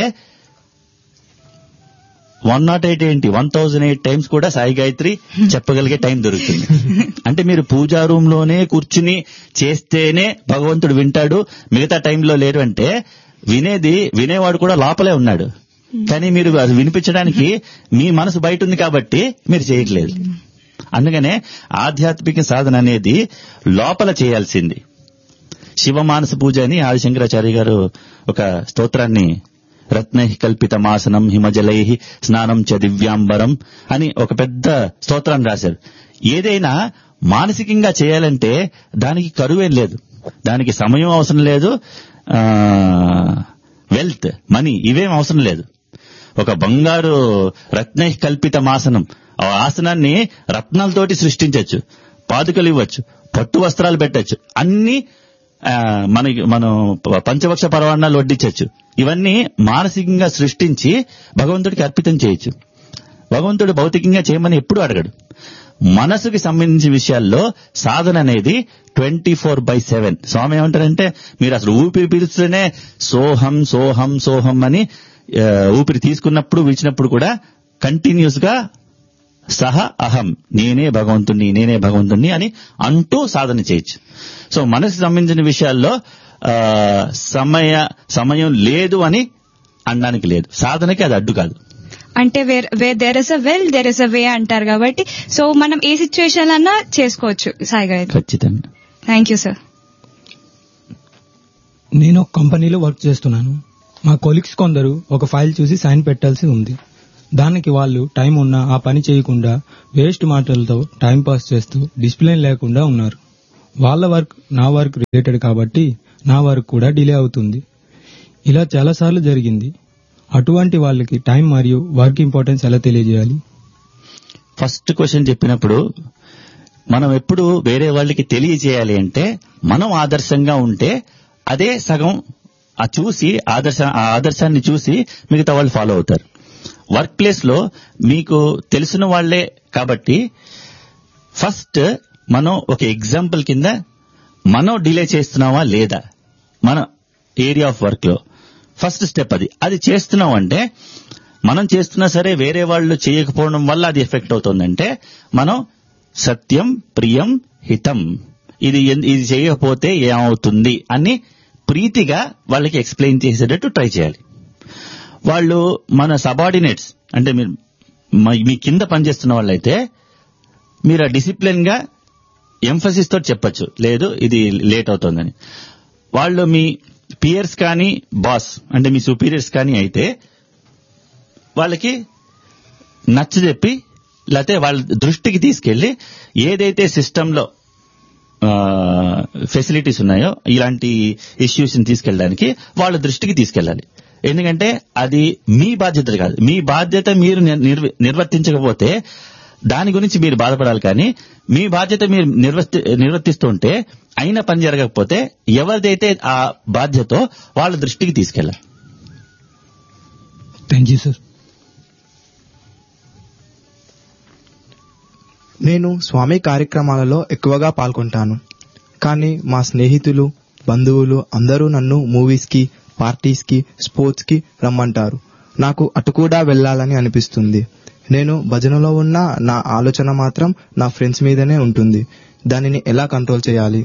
వన్ నాట్ ఎయిట్ ఏంటి వన్ థౌజండ్ ఎయిట్ టైమ్స్ కూడా సాయి గాయత్రి చెప్పగలిగే టైం దొరుకుతుంది అంటే మీరు పూజా రూమ్ లోనే కూర్చుని చేస్తేనే భగవంతుడు వింటాడు మిగతా టైంలో లేరు అంటే వినేది వినేవాడు కూడా లోపలే ఉన్నాడు కానీ మీరు అది వినిపించడానికి మీ మనసు బయట ఉంది కాబట్టి మీరు చేయట్లేదు అందుకనే ఆధ్యాత్మిక సాధన అనేది లోపల చేయాల్సింది శివమానస పూజ అని ఆదిశంకరాచార్య గారు ఒక స్తోత్రాన్ని రత్నై కల్పితమాసనం హిమజలై స్నానం చ దివ్యాంబరం అని ఒక పెద్ద స్తోత్రాన్ని రాశారు ఏదైనా మానసికంగా చేయాలంటే దానికి కరువేం లేదు దానికి సమయం అవసరం లేదు వెల్త్ మనీ ఇవేం అవసరం లేదు ఒక బంగారు రత్నై కల్పితమాసనం ఆ ఆసనాన్ని రత్నాలతోటి సృష్టించవచ్చు పాదుకలు ఇవ్వచ్చు పట్టు వస్త్రాలు పెట్టచ్చు అన్ని ఆ, మనకి మనం ప- పంచవక్ష పరవాణాలు వడ్డించవచ్చు ఇవన్నీ మానసికంగా సృష్టించి భగవంతుడికి అర్పితం చేయొచ్చు భగవంతుడు భౌతికంగా చేయమని ఎప్పుడు అడగడు మనసుకి సంబంధించిన విషయాల్లో సాధన అనేది twenty four by seven Swami ఏమంటారంటే మీరు అసలు ఊపిరి పీల్స్తేనే సోహం సోహం సోహం అని ఆ, ఊపిరి తీసుకున్నప్పుడు విడిచినప్పుడు కూడా కంటిన్యూస్ గా సహ అహం నేనే భగవంతుణ్ణి నేనే భగవంతుణ్ణి అని అంటూ సాధన చేయొచ్చు సో మనసుకు సంబంధించిన విషయాల్లో ఆ, సమయ సమయం లేదు అని అనడానికి లేదు సాధనకి అది అడ్డు కాదు అంటే where there is a will there is a way అంటారు కాబట్టి సో మనం ఏ సిచ్యువేషన్ అన్నా చేసుకోవచ్చు సాయి గారు ఖచ్చితంగా థ్యాంక్ యూ సార్ నేను ఒక కంపెనీలో వర్క్ చేస్తున్నాను మా కొలీగ్స్ కొందరు ఒక ఫైల్ చూసి సైన్ పెట్టాల్సి ఉంది దానికి వాళ్ళు టైం ఉన్నా ఆ పని చేయకుండా వేస్ట్ మాటలతో టైం పాస్ చేస్తూ డిసిప్లిన్ లేకుండా ఉన్నారు వాళ్ళ వర్క్ నా వర్క్ రిలేటెడ్ కాబట్టి నా వర్క్ కూడా డిలే అవుతుంది ఇలా చాలాసార్లు జరిగింది అటువంటి వాళ్ళకి టైం మరియు వర్క్ ఇంపార్టెన్స్ ఎలా తెలియజేయాలి ఫస్ట్ క్వశ్చన్ చెప్పినప్పుడు మనం ఎప్పుడు వేరే వాళ్ళకి తెలియజేయాలి అంటే మనం ఆదర్శంగా ఉంటే అదే సగం ఆ చూసి ఆదర్శ ఆ ఆదర్శాన్ని చూసి మిగతా వాళ్ళు ఫాలో అవుతారు వర్క్ ప్లేస్ లో మీకు తెలిసిన వాళ్లే కాబట్టి ఫస్ట్ మనం ఒక ఎగ్జాంపుల్ కింద మనం డిలే చేస్తున్నావా లేదా మన ఏరియా ఆఫ్ వర్క్ లో ఫస్ట్ స్టెప్ అది అది చేస్తున్నాం అంటే మనం చేస్తున్నా సరే వేరే వాళ్ళు చేయకపోవడం వల్ల అది ఎఫెక్ట్ అవుతుందంటే మనం సత్యం ప్రియం హితం ఇది ఎన్- ఇది చేయకపోతే ఏమవుతుంది అని ప్రీతిగా వాళ్ళకి ఎక్స్ప్లెయిన్ చేసేటట్టు ట్రై చేయాలి వాళ్ళు మన సబార్డినేట్స్ అంటే మీరు మ- మీ కింద పనిచేస్తున్న వాళ్ళైతే మీరు ఆ డిసిప్లిన్ గా ఎంఫసిస్ తోటి చెప్పొచ్చు లేదు ఇది లేట్ అవుతుందని వాళ్ళు మీ పియర్స్ కానీ బాస్ అంటే మీ సుపీరియర్స్ కానీ అయితే వాళ్ళకి నచ్చ చెప్పి లేకపోతే వాళ్ళ దృష్టికి తీసుకెళ్లి ఏదైతే సిస్టంలో ఫెసిలిటీస్ ఉన్నాయో ఇలాంటి ఇష్యూస్ ని తీసుకెళ్ళడానికి వాళ్ళ దృష్టికి తీసుకెళ్ళాలి ఎందుకంటే అది మీ బాధ్యత కాదు మీ బాధ్యత మీరు నిర్- నిర్వ- నిర్వర్తించకపోతే దాని గురించి మీరు బాధపడాలి కానీ మీ బాధ్యత మీరు నిర్వర్తి నిర్వర్తిస్తుంటే అయిన పని జరగకపోతే ఎవరిదైతే ఆ బాధ్యతో వాళ్ళ దృష్టికి తీసుకెళ్ళాలి థ్యాంక్ యూ సార్ నేను స్వామి కార్యక్రమాలలో ఎక్కువగా పాల్గొంటాను కానీ మా స్నేహితులు బంధువులు అందరూ నన్ను మూవీస్కి పార్టీస్కి స్పోర్ట్స్కి రమ్మంటారు నాకు అటు కూడా వెళ్ళాలని అనిపిస్తుంది నేను భజనలో ఉన్న నా ఆలోచన మాత్రం నా ఫ్రెండ్స్ మీదనే ఉంటుంది దానిని ఎలా కంట్రోల్ చేయాలి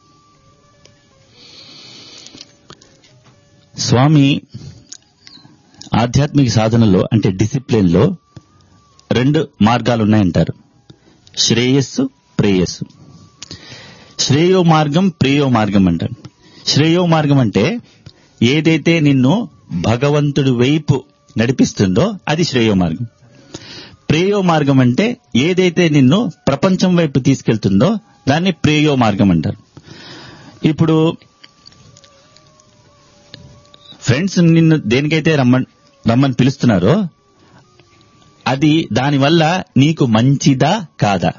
స్వామి ఆధ్యాత్మిక సాధనలో అంటే డిసిప్లిన్ లో రెండు మార్గాలు ఉన్నాయంటారు శ్రేయస్సు ప్రేయస్సు శ్రేయో మార్గం ప్రేయో మార్గం అంటారు శ్రేయో మార్గం అంటే ఏదైతే నిన్ను భగవంతుడి వైపు నడిపిస్తుందో అది శ్రేయో మార్గం ప్రేయో మార్గం అంటే ఏదైతే నిన్ను ప్రపంచం వైపు తీసుకెళ్తుందో దాన్ని ప్రేయో మార్గం అంటారు ఇప్పుడు ఫ్రెండ్స్ నిన్ను దేనికైతే రమ్మని రమ్మని పిలుస్తున్నారో అది దానివల్ల నీకు మంచిదా కాదా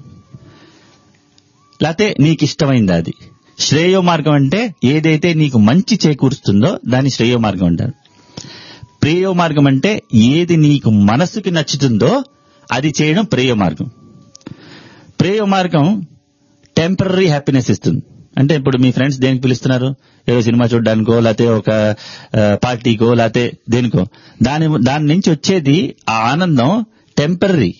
లేకపోతే నీకు ఇష్టమైందా అది శ్రేయో మార్గం అంటే ఏదైతే నీకు మంచి చేకూరుస్తుందో దాన్ని శ్రేయో మార్గం అంటారు ప్రేయో మార్గం అంటే ఏది నీకు మనసుకి నచ్చుతుందో అది చేయడం ప్రేయో మార్గం ప్రేయో మార్గం టెంపరీ హ్యాపీనెస్ ఇస్తుంది అంటే ఇప్పుడు మీ ఫ్రెండ్స్ దేనికి పిలుస్తున్నారు ఏదో సినిమా చూడడానికో లేకపోతే ఒక ఆ, పార్టీకో లేకపోతే దేనికో దాని దాని నుంచి వచ్చేది ఆ ఆనందం టెంపరీ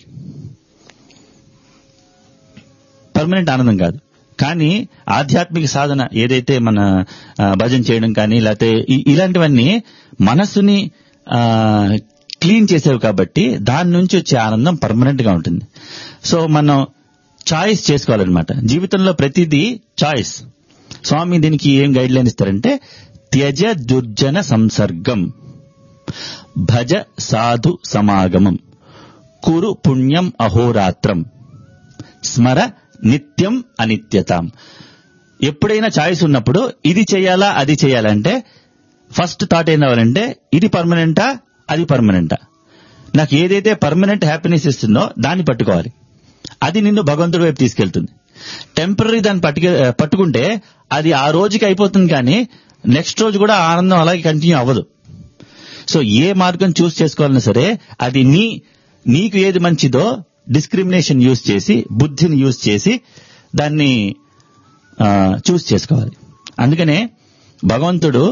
పర్మనెంట్ ఆనందం కాదు కానీ ఆధ్యాత్మిక సాధన ఏదైతే మన ఆ, భజన చేయడం కానీ లేకపోతే ఇ- ఇలాంటివన్నీ మనసుని క్లీన్ చేసేవి కాబట్టి దాని నుంచి వచ్చే ఆనందం పర్మనెంట్ గా ఉంటుంది సో మనం చాయిస్ చేసుకోవాలన్నమాట జీవితంలో ప్రతిదీ చాయిస్ స్వామి దీనికి ఏం గైడ్ లైన్ ఇస్తారంటే త్యజ దుర్జన సంసర్గం భజ సాధు సమాగమం కురు పుణ్యం అహోరాత్రం స్మర నిత్యం అనిత్యతాం ఎప్పుడైనా చాయిస్ ఉన్నప్పుడు ఇది చేయాలా అది చేయాలంటే ఫస్ట్ థాట్ ఏం రావాలంటే ఇది పర్మనెంటా అది పర్మనెంటా నాకు ఏదైతే పర్మనెంట్ హ్యాపీనెస్ ఇస్తుందో దాన్ని పట్టుకోవాలి అది నిన్ను భగవంతుడి వైపు తీసుకెళ్తుంది టెంపరీ దాన్ని పట్టుకు పట్టుకుంటే అది ఆ రోజుకి అయిపోతుంది కానీ నెక్స్ట్ రోజు కూడా ఆ ఆనందం అలాగే కంటిన్యూ అవ్వదు సో ఏ మార్గం చూస్ చేసుకోవాలన్నా సరే అది నీ నీకు ఏది మంచిదో డిస్క్రిమినేషన్ యూజ్ చేసి బుద్ధిని యూజ్ చేసి దాన్ని చూస్ చేసుకోవాలి అందుకనే భగవంతుడు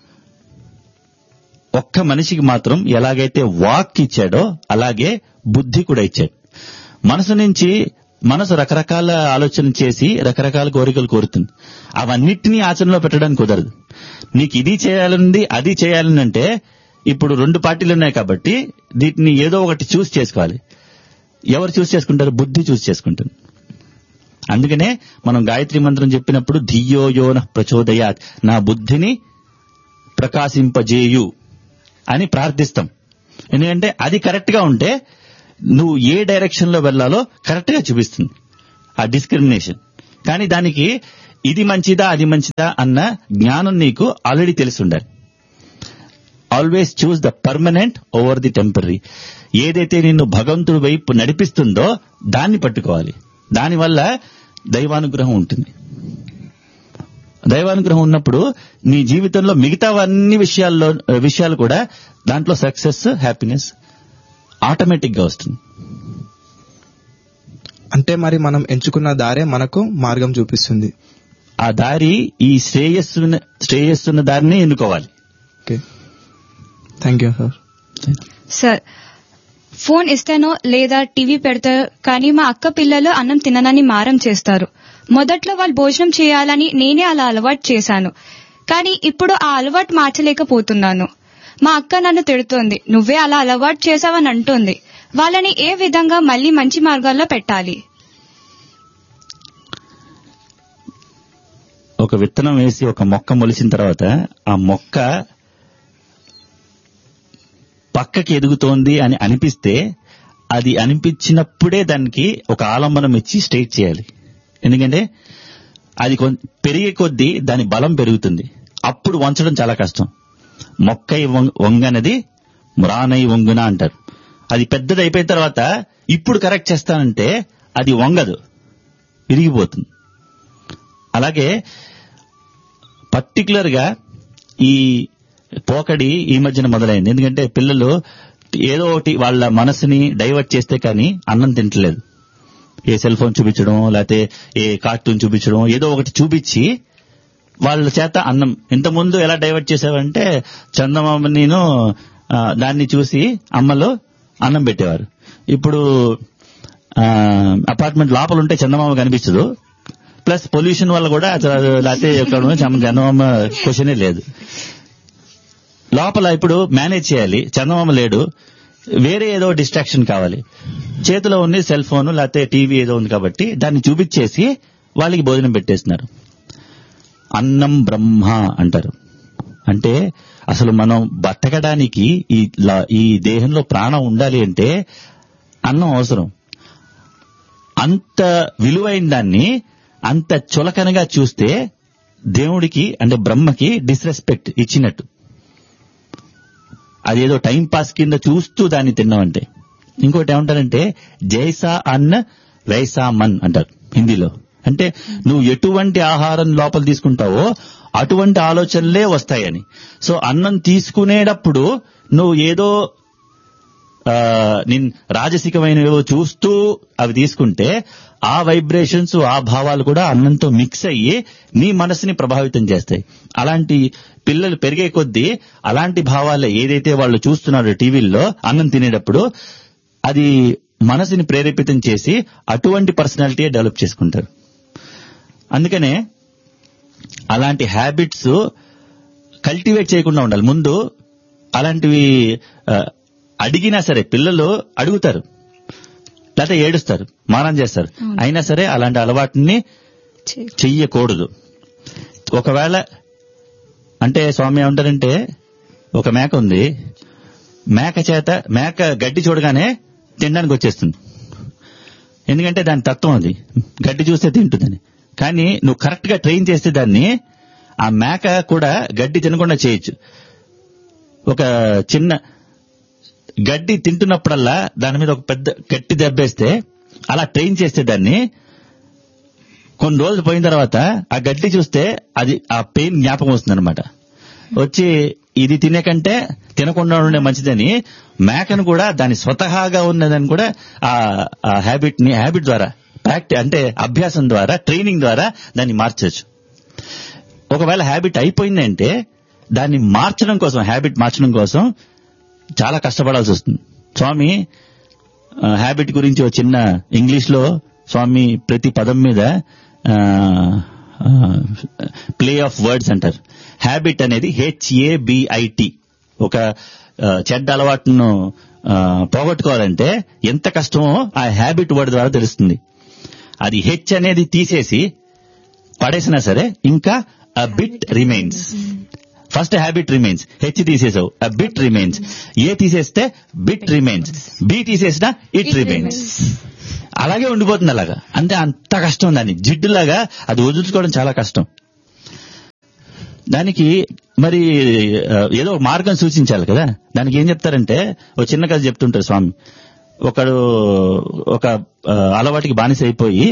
ఒక్క మనిషికి మాత్రం ఎలాగైతే వాక్ ఇచ్చాడో అలాగే బుద్ధి కూడా ఇచ్చాడు మనసు నుంచి మనసు రకరకాల ఆలోచన చేసి రకరకాల కోరికలు కోరుతుంది అవన్నిటినీ ఆచరణలో పెట్టడానికి కుదరదు నీకు ఇది చేయాలనుంది అది చేయాలని అంటే ఇప్పుడు రెండు పార్టీలు ఉన్నాయి కాబట్టి వీటిని ఏదో ఒకటి చూస్ చేసుకోవాలి ఎవరు చూస్ చేసుకుంటారు బుద్ధి చూస్ చేసుకుంటుంది అందుకనే మనం గాయత్రి మంత్రం చెప్పినప్పుడు ధియో యోన ప్రచోదయాత్ నా బుద్ధిని ప్రకాశింపజేయు అని ప్రార్థిస్తాం ఎందుకంటే అది కరెక్ట్ గా ఉంటే నువ్వు ఏ డైరెక్షన్ లో వెళ్లాలో కరెక్ట్ గా చూపిస్తుంది ఆ డిస్క్రిమినేషన్ కానీ దానికి ఇది మంచిదా అది మంచిదా అన్న జ్ఞానం నీకు ఆల్రెడీ తెలిసి ఉండాలి always choose the permanent over the temporary ఏదైతే నిన్ను భగవంతుడి వైపు నడిపిస్తుందో దాన్ని పట్టుకోవాలి దానివల్ల దైవానుగ్రహం ఉంటుంది దైవానుగ్రహం ఉన్నప్పుడు నీ జీవితంలో మిగతావన్నీ విషయాల్లో విషయాలు కూడా దాంట్లో సక్సెస్ హ్యాపీనెస్ ఆటోమేటిక్ గా వస్తుంది అంటే మరి మనం ఎంచుకున్న దారే మనకు మార్గం చూపిస్తుంది ఆ దారి ఈ శ్రేయస్సున్న శ్రేయస్సున్న దారిని ఎన్నుకోవాలి okay thank you sir sir phone ఇస్తేనో లేదా టీవీ పెడతారు కానీ మా అక్క పిల్లలు అన్నం తిననని మారం చేస్తారు మొదట్లో వాళ్ళు భోజనం చేయాలని నేనే అలా అలవాటు చేశాను కానీ ఇప్పుడు ఆ అలవాటు మార్చలేకపోతున్నాను మా అక్క నన్ను తిడుతోంది నువ్వే అలా అలవాటు చేశావని అంటోంది వాళ్ళని ఏ విధంగా మళ్ళీ మంచి మార్గాల్లో పెట్టాలి ఒక విత్తనం వేసి ఒక మొక్క మొలిచిన తర్వాత ఆ మొక్క పక్కకి ఎదుగుతోంది అని అనిపిస్తే అది అనిపించినప్పుడే దానికి ఒక ఆలంబనం ఇచ్చి స్ట్రైట్ చేయాలి ఎందుకంటే అది కొం- పెరిగే కొద్దీ దాని బలం పెరుగుతుంది అప్పుడు వంచడం చాలా కష్టం మొక్కై వం- వంగనది మురానై వంగున అంటారు అది పెద్దది అయిపోయిన తర్వాత ఇప్పుడు కరెక్ట్ చేస్తానంటే అది వంగదు విరిగిపోతుంది అలాగే పర్టికులర్ గా ఈ పోకడి ఈ మధ్యన మొదలైంది ఎందుకంటే పిల్లలు ఏదో ఒకటి వాళ్ళ మనసుని డైవర్ట్ చేస్తే కానీ అన్నం తింటలేదు ఏ సెల్ ఫోన్ చూపించడం లేకపోతే ఏ కార్టూన్ చూపించడం ఏదో ఒకటి చూపించి వాళ్ళ చేత అన్నం ఇంతకుముందు ఎలా డైవర్ట్ చేసేవారంటే చందమామ నేను ఆ, దాన్ని చూసి అమ్మలో అన్నం పెట్టేవారు ఇప్పుడు అపార్ట్మెంట్ లోపల ఉంటే చందమామ కనిపించదు ప్లస్ పొల్యూషన్ వల్ల కూడా అసలు లేకపోతే ఇక్కడ ఉన్న చంద- చందమామ క్వశ్చనే లేదు లోపల ఇప్పుడు మేనేజ్ చేయాలి చందమామ లేడు వేరే ఏదో డిస్ట్రాక్షన్ కావాలి చేతిలో ఉంది సెల్ ఫోన్ లేకపోతే టీవీ ఏదో ఉంది కాబట్టి దాన్ని చూపించేసి వాళ్ళకి భోజనం పెట్టేస్తున్నారు అన్నం బ్రహ్మ అంటారు అంటే అసలు మనం బతకడానికి ఈ లా- ఈ దేహంలో ప్రాణం ఉండాలి అంటే అన్నం అవసరం అంత విలువైన దాన్ని అంత చులకనగా చూస్తే దేవుడికి అంటే బ్రహ్మకి డిస్రెస్పెక్ట్ ఇచ్చినట్టు అదేదో టైం పాస్ కింద చూస్తూ దాన్ని తిన్నామంటే ఇంకోటి ఏమంటారంటే జైసా అన్న వైసా మన్ అంటారు హిందీలో అంటే నువ్వు ఎటువంటి ఆహారం లోపల తీసుకుంటావో అటువంటి ఆలోచనలే వస్తాయని సో అన్నం తీసుకునేటప్పుడు నువ్వు ఏదో ఆ, నిన్ రాజసికమైనవేవో చూస్తూ అవి తీసుకుంటే ఆ వైబ్రేషన్స్ ఆ భావాలు కూడా అన్నంతో మిక్స్ అయ్యి నీ మనసుని ప్రభావితం చేస్తాయి అలాంటి పిల్లలు పెరిగే కొద్దీ అలాంటి భావాలే ఏదైతే వాళ్ళు చూస్తున్నారో టీవీల్లో అన్నం తినేటప్పుడు అది మనసుని ప్రేరేపితం చేసి అటువంటి పర్సనాలిటీ డెవలప్ చేసుకుంటారు అందుకనే అలాంటి హ్యాబిట్స్ కల్టివేట్ చేయకుండా ఉండాలి ముందు అలాంటివి ఆ, అడిగినా సరే పిల్లలు అడుగుతారు లేకపోతే ఏడుస్తారు మానం చేస్తారు అయినా సరే అలాంటి అలవాటుని చెయ్యకూడదు ఒకవేళ అంటే స్వామి ఏమంటారంటే ఒక మేక ఉంది మేక చేత మేక గడ్డి చూడగానే తినడానికి వచ్చేస్తుంది ఎందుకంటే దాని తత్వం అది గడ్డి చూస్తే తింటుందని కానీ నువ్వు కరెక్ట్ గా ట్రైన్ చేస్తే దాన్ని ఆ మేక కూడా గడ్డి తినకుండా చేయొచ్చు ఒక చిన్న గడ్డి తింటున్నప్పుడల్లా దాని మీద ఒక పెద్ద గట్టి దెబ్బేస్తే అలా ట్రైన్ చేస్తే దాన్ని కొన్ని రోజులు పోయిన తర్వాత ఆ గడ్డి చూస్తే అది ఆ పెయిన్ జ్ఞాపకం వస్తుంది అనమాట వచ్చి ఇది తినే కంటే తినకుండా ఉండే మంచిదని మేకను కూడా దాని స్వతహాగా ఉన్నదని కూడా ఆ హ్యాబిట్ ని హ్యాబిట్ ద్వారా ప్రాక్టీ అంటే అభ్యాసం ద్వారా ట్రైనింగ్ ద్వారా దాన్ని మార్చొచ్చు ఒకవేళ హ్యాబిట్ అయిపోయిందంటే దాన్ని మార్చడం కోసం హ్యాబిట్ మార్చడం కోసం చాలా కష్టపడాల్సి వస్తుంది స్వామి హ్యాబిట్ గురించి ఒక చిన్న ఇంగ్లీష్ లో స్వామి ప్రతి పదం మీద ప్లే ఆఫ్ వర్డ్స్ అంటారు హ్యాబిట్ అనేది హెచ్ఏబిఐటి ఒక ఆ, చెడ్డ అలవాటును ఆ, పోగొట్టుకోవాలంటే ఎంత కష్టమో ఆ హ్యాబిట్ వర్డ్ ద్వారా తెలుస్తుంది అది హెచ్ అనేది తీసేసి పడేసినా సరే ఇంకా a bit remains first habit remains H తీసేసావు అ బిట్ రిమైన్స్ ఏ తీసేస్తే బిట్ రిమైన్స్ బి తీసేసినా ఇట్ రిమైన్స్ అలాగే ఉండిపోతుంది అలాగా అంటే అంత కష్టం దాన్ని జిడ్డులాగా అది వదులుకోవడం చాలా కష్టం దానికి మరి ఆ, ఏదో ఒక మార్గం సూచించాలి కదా దానికి ఏం చెప్తారంటే ఒక చిన్న కథ చెప్తుంటారు స్వామి ఒకడు ఒక ఆ, అలవాటుకి బానిస అయిపోయి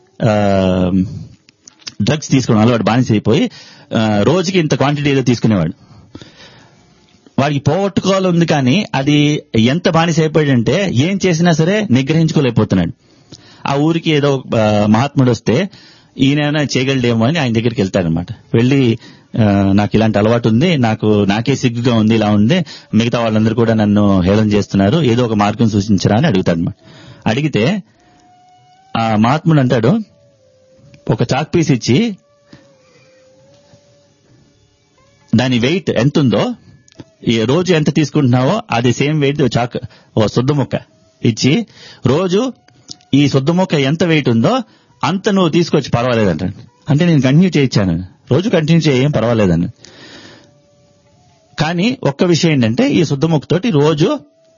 డ్రగ్స్ తీసుకోవడం అలవాటు బానిస అయిపోయి ఆ, రోజుకి ఇంత క్వాంటిటీ ఏదో తీసుకునేవాడు వాడికి పోగొట్టుకోవాలి ఉంది కానీ అది ఎంత బానిస అయిపోయాడంటే ఏం చేసినా సరే నిగ్రహించుకోలేకపోతున్నాడు ఆ ఊరికి ఏదో ఆ, మహాత్ముడు వస్తే ఈయన చేయగలడేమో అని ఆయన దగ్గరికి వెళ్తారనమాట వెళ్ళి ఆ, నాకు ఇలాంటి అలవాటు ఉంది నాకు నాకే సిగ్గుగా ఉంది ఇలా ఉంది మిగతా వాళ్ళందరూ కూడా నన్ను హేళన చేస్తున్నారు ఏదో ఒక మార్గం సూచించరా అని అడుగుతాడు అనమాట అడిగితే ఆ మహాత్ముడు అంటాడు ఒక చాక్ పీస్ ఇచ్చి దాని వెయిట్ ఎంత ఉందో ఈ రోజు ఎంత తీసుకుంటున్నావో అది సేమ్ వెయిట్ చాక్ ఓ శుద్ధ ముక్క ఇచ్చి రోజు ఈ శుద్ధ ముక్క ఎంత వెయిట్ ఉందో అంత నువ్వు తీసుకొచ్చి పర్వాలేదంట అంటే నేను కంటిన్యూ చేయించాను రోజు కంటిన్యూ చేయం పర్వాలేదని కానీ ఒక్క విషయం ఏంటంటే ఈ శుద్ధ ముక్కతోటి రోజు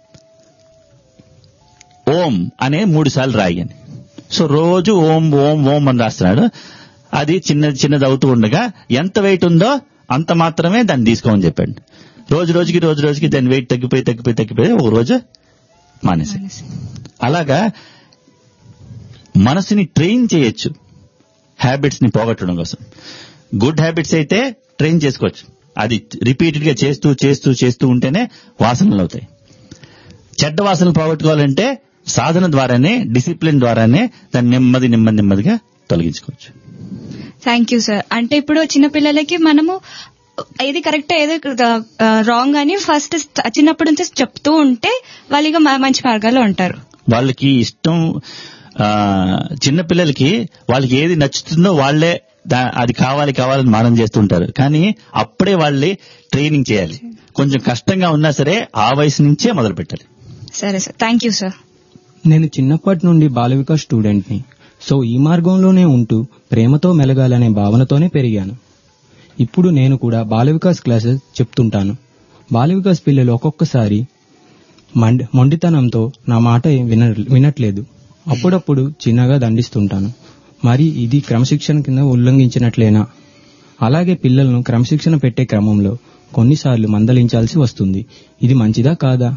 ఓం అనే మూడు సార్లు రాయని సో రోజు ఓం ఓం ఓం అని రాస్తున్నాడు అది చిన్నది చిన్నది అవుతూ ఉండగా ఎంత వెయిట్ ఉందో అంత మాత్రమే దాన్ని తీసుకోమని చెప్పాడు రోజు రోజుకి రోజు రోజుకి దాని వెయిట్ తగ్గిపోయి తగ్గిపోయి తగ్గిపోయి ఒక రోజు మానేసి అలాగా మనసుని ట్రైన్ చేయొచ్చు హ్యాబిట్స్ ని పోగొట్టడం కోసం గుడ్ హ్యాబిట్స్ అయితే ట్రైన్ చేసుకోవచ్చు అది రిపీటెడ్ గా చేస్తూ చేస్తూ చేస్తూ ఉంటేనే వాసనలు అవుతాయి చెడ్డ వాసనలు పోగొట్టుకోవాలంటే సాధన ద్వారానే డిసిప్లిన్ ద్వారానే దాన్ని నెమ్మది నెమ్మది నెమ్మదిగా తొలగించుకోవచ్చు థ్యాంక్ యూ సార్ అంటే ఇప్పుడు చిన్నపిల్లలకి మనము ఏది కరెక్ట్ ఏది రాంగ్ అని ఫస్ట్ చిన్నప్పటి నుంచి చెప్తూ ఉంటే వాళ్ళు ఇక మ- మంచి మార్గాల్లో ఉంటారు వాళ్ళకి ఇష్టం ఆ, చిన్నపిల్లలకి వాళ్ళకి ఏది నచ్చుతుందో వాళ్ళే దా- అది కావాలి కావాలని మానం చేస్తుంటారు కానీ అప్పుడే వాళ్ళే ట్రైనింగ్ చేయాలి కొంచెం కష్టంగా ఉన్నా సరే ఆ వయసు నుంచే మొదలు పెట్టాలి సరే సార్ థ్యాంక్ యూ సార్ నేను చిన్నప్పటి నుండి బాల వికాస్ స్టూడెంట్ని సో ఈ మార్గంలోనే ఉంటూ ప్రేమతో మెలగాలనే భావనతోనే పెరిగాను ఇప్పుడు నేను కూడా బాల వికాస్ క్లాసెస్ చెప్తుంటాను బాల వికాస్ పిల్లలు ఒక్కొక్కసారి మండ్ మొండితనంతో నా మాట విన వినట్లేదు అప్పుడప్పుడు చిన్నగా దండిస్తుంటాను మరి ఇది క్రమశిక్షణ కింద ఉల్లంఘించినట్లేనా అలాగే పిల్లలను క్రమశిక్షణ పెట్టే క్రమంలో కొన్నిసార్లు మందలించాల్సి వస్తుంది ఇది మంచిదా కాదా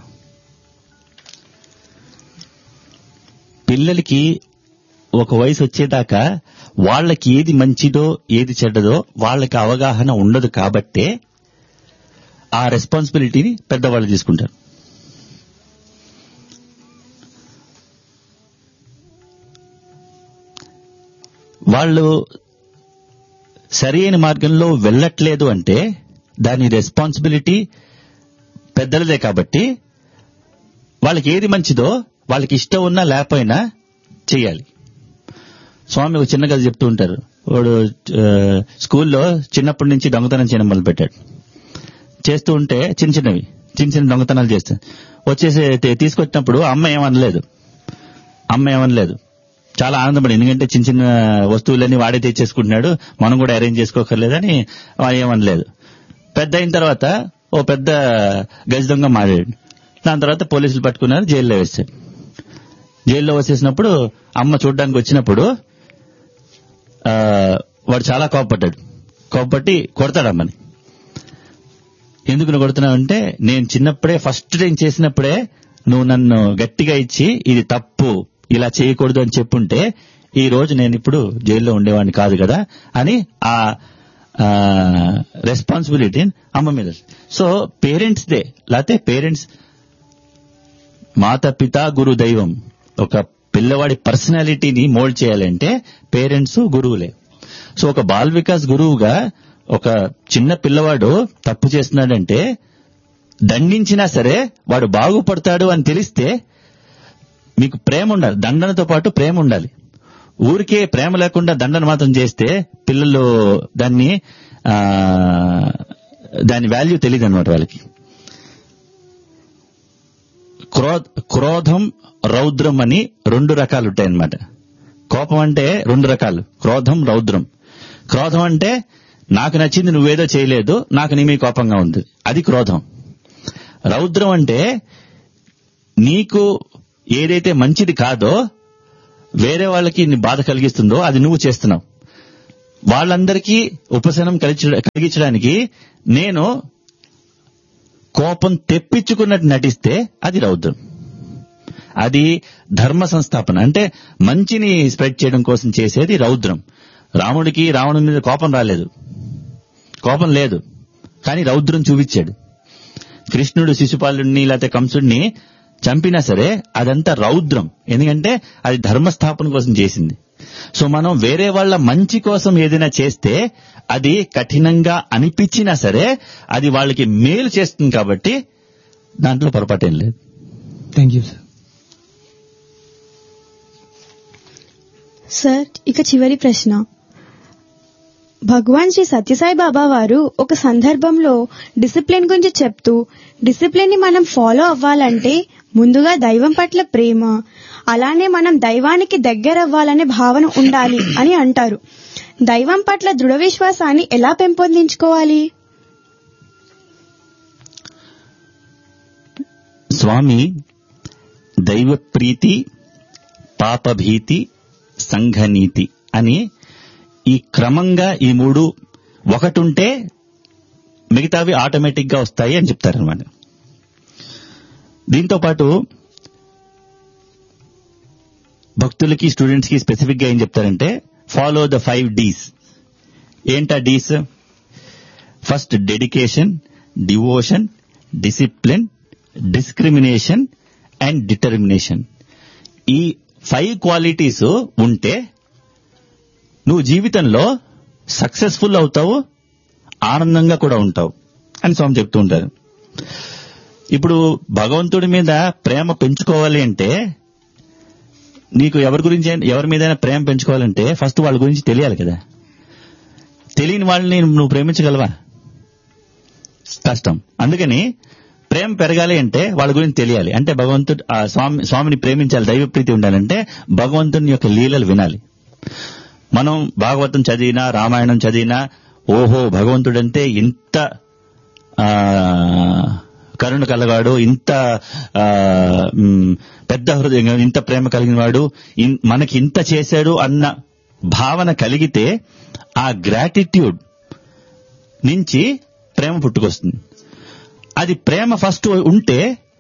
పిల్లలకి ఒక వయసు వచ్చేదాకా వాళ్ళకి ఏది మంచిదో ఏది చెడ్డదో వాళ్ళకి అవగాహన ఉండదు కాబట్టే ఆ రెస్పాన్సిబిలిటీని పెద్దవాళ్ళు తీసుకుంటారు వాళ్ళు సరైన మార్గంలో వెళ్ళట్లేదు అంటే దాని రెస్పాన్సిబిలిటీ పెద్దలదే కాబట్టి వాళ్ళకి ఏది మంచిదో వాళ్ళకి ఇష్టం ఉన్నా లేకపోయినా చేయాలి స్వామి ఒక చిన్న కథ చెప్తూ ఉంటారు వాడు ఆ, స్కూల్లో చిన్నప్పటి నుంచి దొంగతనం చేయడం మొదలు పెట్టాడు చేస్తూ ఉంటే చిన్న చిన్నవి చిన్న చిన్న దొంగతనాలు చేస్తే వచ్చేసి తే- తీసుకొచ్చినప్పుడు అమ్మ ఏమనలేదు అమ్మ ఏమనలేదు చాలా ఆనందపడి ఎందుకంటే చిన్న చిన్న వస్తువులన్నీ వాడే తెచ్చేసుకుంటున్నాడు మనం కూడా అరేంజ్ చేసుకోకర్లేదని వాడు ఏమనలేదు పెద్ద అయిన తర్వాత ఓ పెద్ద గజ దొంగ మారాడు దాని తర్వాత పోలీసులు పట్టుకున్నారు జైల్లో వేశారు జైల్లో వేసేసినప్పుడు అమ్మ చూడడానికి వచ్చినప్పుడు ఆ, వాడు చాలా కోపపడ్డాడు కోపపట్టి కొడతాడు అమ్మని ఎందుకు నువ్వు కొడుతున్నావంటే నేను చిన్నప్పుడే ఫస్ట్ టైం చేసినప్పుడే నువ్వు నన్ను గట్టిగా ఇచ్చి ఇది తప్పు ఇలా చేయకూడదు అని చెప్పుంటే ఈ రోజు నేను ఇప్పుడు జైల్లో ఉండేవాడిని కాదు కదా అని ఆ రెస్పాన్సిబిలిటీ అమ్మ మీద సో పేరెంట్స్ దే లేకపోతే పేరెంట్స్ మాత పిత గురు దైవం ఒక పిల్లవాడి పర్సనాలిటీని మోల్డ్ చేయాలంటే పేరెంట్స్ గురువులే సో ఒక బాల్ వికాస్ గురువుగా ఒక చిన్న పిల్లవాడు తప్పు చేస్తున్నాడంటే దండించినా సరే వాడు బాగుపడతాడు అని తెలిస్తే మీకు ప్రేమ ఉండాలి దండనతో పాటు ప్రేమ ఉండాలి ఊరికే ప్రేమ లేకుండా దండన మాత్రం చేస్తే పిల్లలు దాన్ని ఆ, దాని వాల్యూ తెలియదు అనమాట వాళ్ళకి క్రోధ క్రోధం రౌద్రం అని రెండు రకాలు ఉంటాయన్నమాట కోపం అంటే రెండు రకాలు క్రోధం రౌద్రం క్రోధం అంటే నాకు నచ్చింది నువ్వేదో చేయలేదు నాకు నీ మీద కోపంగా ఉంది అది క్రోధం రౌద్రం అంటే నీకు ఏదైతే మంచిది కాదో వేరే వాళ్ళకి నీ బాధ కలిగిస్తుందో అది నువ్వు చేస్తున్నావు వాళ్ళందరికీ ఉపశమనం కలిగించ- కలిగించడానికి నేను కోపం తెప్పించుకున్నట్టు నటిస్తే అది రౌద్రం అది ధర్మ సంస్థాపన అంటే మంచిని స్ప్రెడ్ చేయడం కోసం చేసేది రౌద్రం రాముడికి రావణుడి మీద కోపం రాలేదు కోపం లేదు కానీ రౌద్రం చూపించాడు కృష్ణుడు శిశుపాలుడిని లేకపోతే కంసుడిని చంపినా సరే అదంతా రౌద్రం ఎందుకంటే అది ధర్మస్థాపన కోసం చేసింది సో మనం వేరే వాళ్ళ మంచి కోసం ఏదైనా చేస్తే అది కఠినంగా అనిపించినా సరే అది వాళ్ళకి మేలు చేస్తుంది కాబట్టి దాంట్లో పొరపాటేం లేదు థ్యాంక్ యూ సార్ సార్ ఇక చివరి ప్రశ్న భగవాన్ శ్రీ సత్యసాయి బాబా వారు ఒక సందర్భంలో డిసిప్లిన్ గురించి చెప్తూ డిసిప్లిన్ ని మనం ఫాలో అవ్వాలంటే ముందుగా దైవం పట్ల ప్రేమ అలానే మనం దైవానికి దగ్గర అవ్వాలనే భావన ఉండాలి అని అంటారు దైవం పట్ల దృఢ విశ్వాసాన్ని ఎలా పెంపొందించుకోవాలి స్వామి దైవ ప్రీతి పాపభీతి సంఘనీతి అని ఈ క్రమంగా ఈ మూడు ఒకటుంటే మిగతావి ఆటోమేటిక్ గా వస్తాయి అని చెప్తారనమాట దీంతో పాటు భక్తులకి స్టూడెంట్స్ కి స్పెసిఫిక్ గా ఏం చెప్తారంటే ఫాలో ద ఫైవ్ డీస్ ఏంటా Ds first dedication devotion discipline discrimination and determination ఈ ఫైవ్ క్వాలిటీస్ ఉంటే నువ్వు జీవితంలో సక్సెస్ఫుల్ అవుతావు ఆనందంగా కూడా ఉంటావు అని స్వామి చెప్తూ ఉంటారు ఇప్పుడు భగవంతుడి మీద ప్రేమ పెంచుకోవాలి అంటే నీకు ఎవరి గురించి ఎవరి మీదైనా ప్రేమ పెంచుకోవాలంటే ఫస్ట్ వాళ్ళ గురించి తెలియాలి కదా తెలియని వాళ్ళని నువ్వు ప్రేమించగలవా కష్టం అందుకని ప్రేమ పెరగాలి అంటే వాళ్ళ గురించి తెలియాలి అంటే భగవంతుడు ఆ స్వామి స్వామిని ప్రేమించాలి దైవ ప్రీతి ఉండాలంటే భగవంతుని యొక్క లీలలు వినాలి మనం భాగవతం చదివినా రామాయణం చదివినా ఓహో భగవంతుడంటే ఇంత ఆ, కరుణ కలగాడు ఇంత ఆ, మ్, పెద్ద హృదయం ఇంత ప్రేమ కలిగిన వాడు ఇన్- మనకి ఇంత చేశాడు అన్న భావన కలిగితే ఆ గ్రాటిట్యూడ్ నుంచి ప్రేమ పుట్టుకొస్తుంది అది ప్రేమ ఫస్ట్ ఉంటే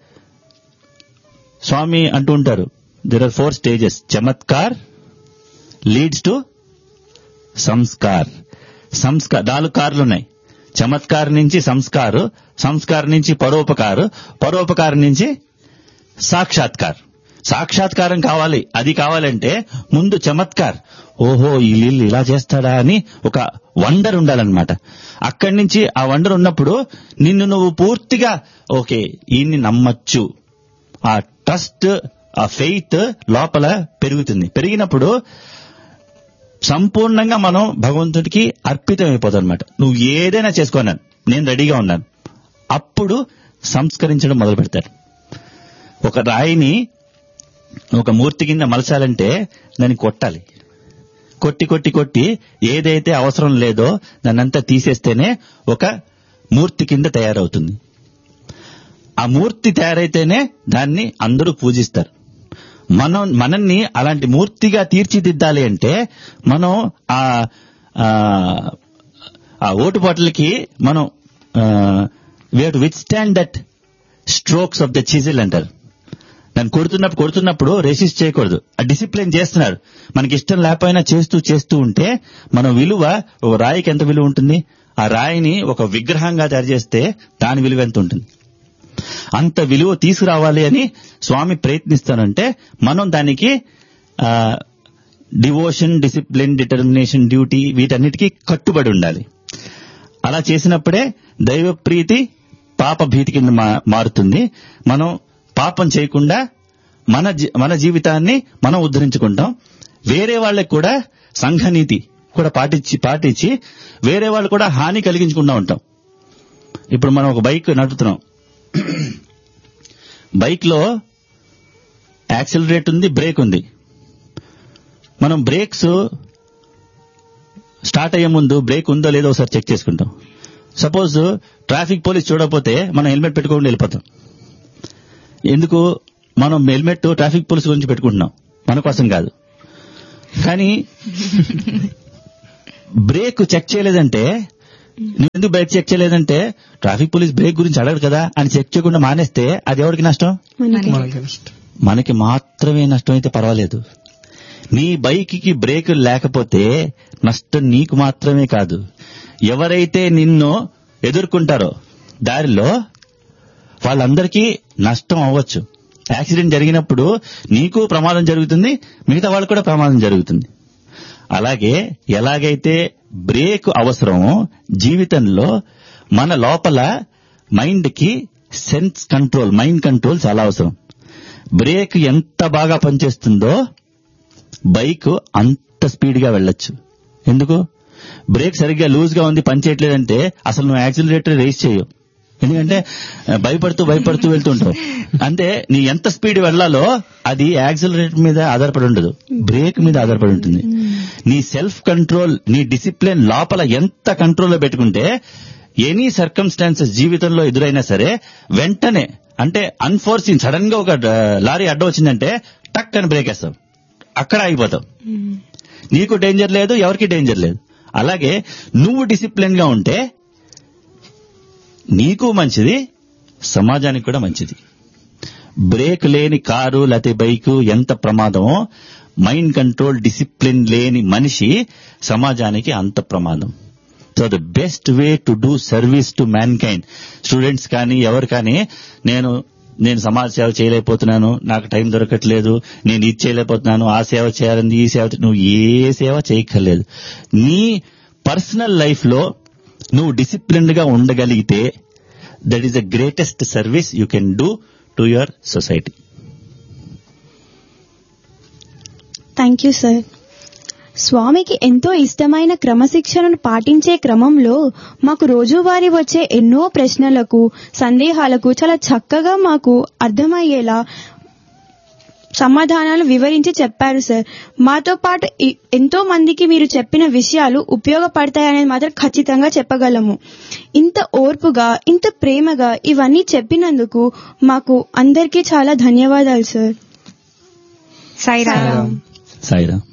స్వామి అంటూ ఉంటారు there are four stages chamatkar leads to sanskar sanskar నాలుగు కార్లు ఉన్నాయి చమత్కార్ నుంచి సంస్కారు సంస్కార్ నుంచి పరోపకారు పరోపకారం నుంచి సాక్షాత్కార్ సాక్షాత్కారం కావాలి అది కావాలంటే ముందు చమత్కార్ ఓహో ఈ లీళ్ళు ఇలా చేస్తాడా అని ఒక వండర్ ఉండాలన్నమాట అక్కడి నుంచి ఆ వండర్ ఉన్నప్పుడు నిన్ను నువ్వు పూర్తిగా ఓకే ఈయన్ని నమ్మచ్చు ఆ ట్రస్ట్ ఆ ఫెయిత్ లోపల పెరుగుతుంది పెరిగినప్పుడు సంపూర్ణంగా మనం భగవంతుడికి అర్పితం అయిపోతాం అనమాట నువ్వు ఏదైనా చేసుకోన్నాను నేను రెడీగా ఉన్నాను అప్పుడు సంస్కరించడం మొదలు పెడతారు ఒక రాయిని ఒక మూర్తి కింద మలచాలంటే దాన్ని కొట్టాలి కొట్టి కొట్టి కొట్టి ఏదైతే అవసరం లేదో దాన్నంతా తీసేస్తేనే ఒక మూర్తి కింద తయారవుతుంది ఆ మూర్తి తయారైతేనే దాన్ని అందరూ పూజిస్తారు మనం మనల్ని అలాంటి మూర్తిగా తీర్చిదిద్దాలి అంటే మనం ఆ ఆ, ఆ ఓటుపాట్లకి మనం we to withstand that strokes of the chisel అంటారు దాన్ని కొడుతున్నప్పుడు కొడుతున్నప్పుడు రెసిస్ట్ చేయకూడదు ఆ డిసిప్లిన్ చేస్తున్నారు మనకి ఇష్టం లేకపోయినా చేస్తూ చేస్తూ ఉంటే మన విలువ ఒక రాయికి ఎంత విలువ ఉంటుంది ఆ రాయిని ఒక విగ్రహంగా తయారు చేస్తే దాని విలువ ఎంత ఉంటుంది అంత విలువ తీసుకురావాలి అని స్వామి ప్రయత్నిస్తానంటే మనం దానికి డివోషన్ డిసిప్లిన్ డిటర్మినేషన్ డ్యూటీ వీటన్నిటికీ కట్టుబడి ఉండాలి అలా చేసినప్పుడే దైవ ప్రీతి పాప భీతి కింద మా- మారుతుంది మనం పాపం చేయకుండా మన జీ- మన జీవితాన్ని మనం ఉద్ధరించుకుంటాం వేరే వాళ్ళకి కూడా సంఘనీతి కూడా పాటించి పాటించి వేరే వాళ్ళు కూడా హాని కలిగించకుండా ఉంటాం ఇప్పుడు మనం ఒక బైక్ నడుపుతున్నాం బైక్ లో యాక్సిలరేట్ ఉంది బ్రేక్ ఉంది మనం బ్రేక్స్ స్టార్ట్ అయ్యే ముందు బ్రేక్ ఉందో లేదో ఒకసారి చెక్ చేసుకుంటాం సపోజ్ ట్రాఫిక్ పోలీస్ చూడకపోతే మనం హెల్మెట్ పెట్టుకోకుండా వెళ్ళిపోతాం ఎందుకు మనం హెల్మెట్ ట్రాఫిక్ పోలీస్ గురించి పెట్టుకుంటున్నాం మన కోసం కాదు కానీ బ్రేక్ చెక్ చేయలేదంటే నువ్వు ఎందుకు బ్రేక్ చెక్ చేయలేదంటే ట్రాఫిక్ పోలీస్ బ్రేక్ గురించి అడగడు కదా అని చెక్ చేయకుండా మానేస్తే అది ఎవరికి నష్టం మనకి మనకి నష్టం. మనకి మాత్రమే నష్టం అయితే పర్వాలేదు నీ బైక్ కి బ్రేక్ లేకపోతే నష్టం నీకు మాత్రమే కాదు ఎవరైతే నిన్ను ఎదుర్కొంటారో దారిలో వాళ్ళందరికీ నష్టం అవ్వచ్చు యాక్సిడెంట్ జరిగినప్పుడు నీకు ప్రమాదం జరుగుతుంది మిగతా వాళ్ళకు కూడా ప్రమాదం జరుగుతుంది అలాగే ఎలాగైతే బ్రేక్ అవసరమో జీవితంలో మన లోపల మైండ్ కి సెన్స్ కంట్రోల్ మైండ్ కంట్రోల్ చాలా అవసరం బ్రేక్ ఎంత బాగా పనిచేస్తుందో బైక్ అంత స్పీడ్ గా వెళ్ళొచ్చు ఎందుకు బ్రేక్ సరిగ్గా లూజ్ గా ఉంది పని చేయట్లేదంటే అసలు నువ్వు యాక్సిలరేటర్ రేస్ చేయవు ఎందుకంటే ఆ, భయపడుతూ భయపడుతూ వెళ్తుంటావు అంటే నీ ఎంత స్పీడ్ వెళ్ళాలో అది యాక్సిలరేటర్ మీద ఆధారపడి ఉండదు బ్రేక్ మీద ఆధారపడి ఉంటుంది నీ సెల్ఫ్ కంట్రోల్ నీ డిసిప్లిన్ లోపల ఎంత కంట్రోల్లో పెట్టుకుంటే ఎనీ సర్కమ్స్టాన్సెస్ జీవితంలో ఎదురైనా సరే వెంటనే అంటే అన్ఫోర్సిన్ సడన్ గా ఒక డ- లారీ అడ్డం వచ్చిందంటే టక్ అని బ్రేక్ వేస్తావు అక్కడ ఆగిపోతావు నీకు డేంజర్ లేదు ఎవరికి డేంజర్ లేదు అలాగే నువ్వు డిసిప్లిన్ గా ఉంటే నీకు మంచిది సమాజానికి కూడా మంచిది బ్రేక్ లేని కారు లేకపోతే బైకు ఎంత ప్రమాదమో మైండ్ కంట్రోల్ డిసిప్లిన్ లేని మనిషి సమాజానికి అంత ప్రమాదం so the best way to do service to mankind students కానీ ఎవరు కానీ నేను నేను సమాజ సేవ చేయలేకపోతున్నాను నాకు టైం దొరకట్లేదు నేను ఇది చేయలేకపోతున్నాను ఆ సేవ చేయాలని ఈ సేవ చే- నువ్వు ఏ సేవ చేయక్కర్లేదు నీ పర్సనల్ లైఫ్ లో నువ్వు డిసిప్లిన్డ్ గా ఉండగలిగితే that is the greatest service you can do to your society thank you sir స్వామికి ఎంతో ఇష్టమైన క్రమశిక్షణను పాటించే క్రమంలో మాకు రోజువారీ వచ్చే ఎన్నో ప్రశ్నలకు సందేహాలకు చాలా చక్కగా మాకు అర్థమయ్యేలా సమాధానాలు వివరించి చెప్పారు సార్ మాతో పాటు ఇ- ఎంతో మందికి మీరు చెప్పిన విషయాలు ఉపయోగపడతాయనేది మాత్రం ఖచ్చితంగా చెప్పగలము ఇంత ఓర్పుగా ఇంత ప్రేమగా ఇవన్నీ చెప్పినందుకు మాకు అందరికీ చాలా ధన్యవాదాలు సార్ సాయిరామ్ సాయిరామ్. సాయిరా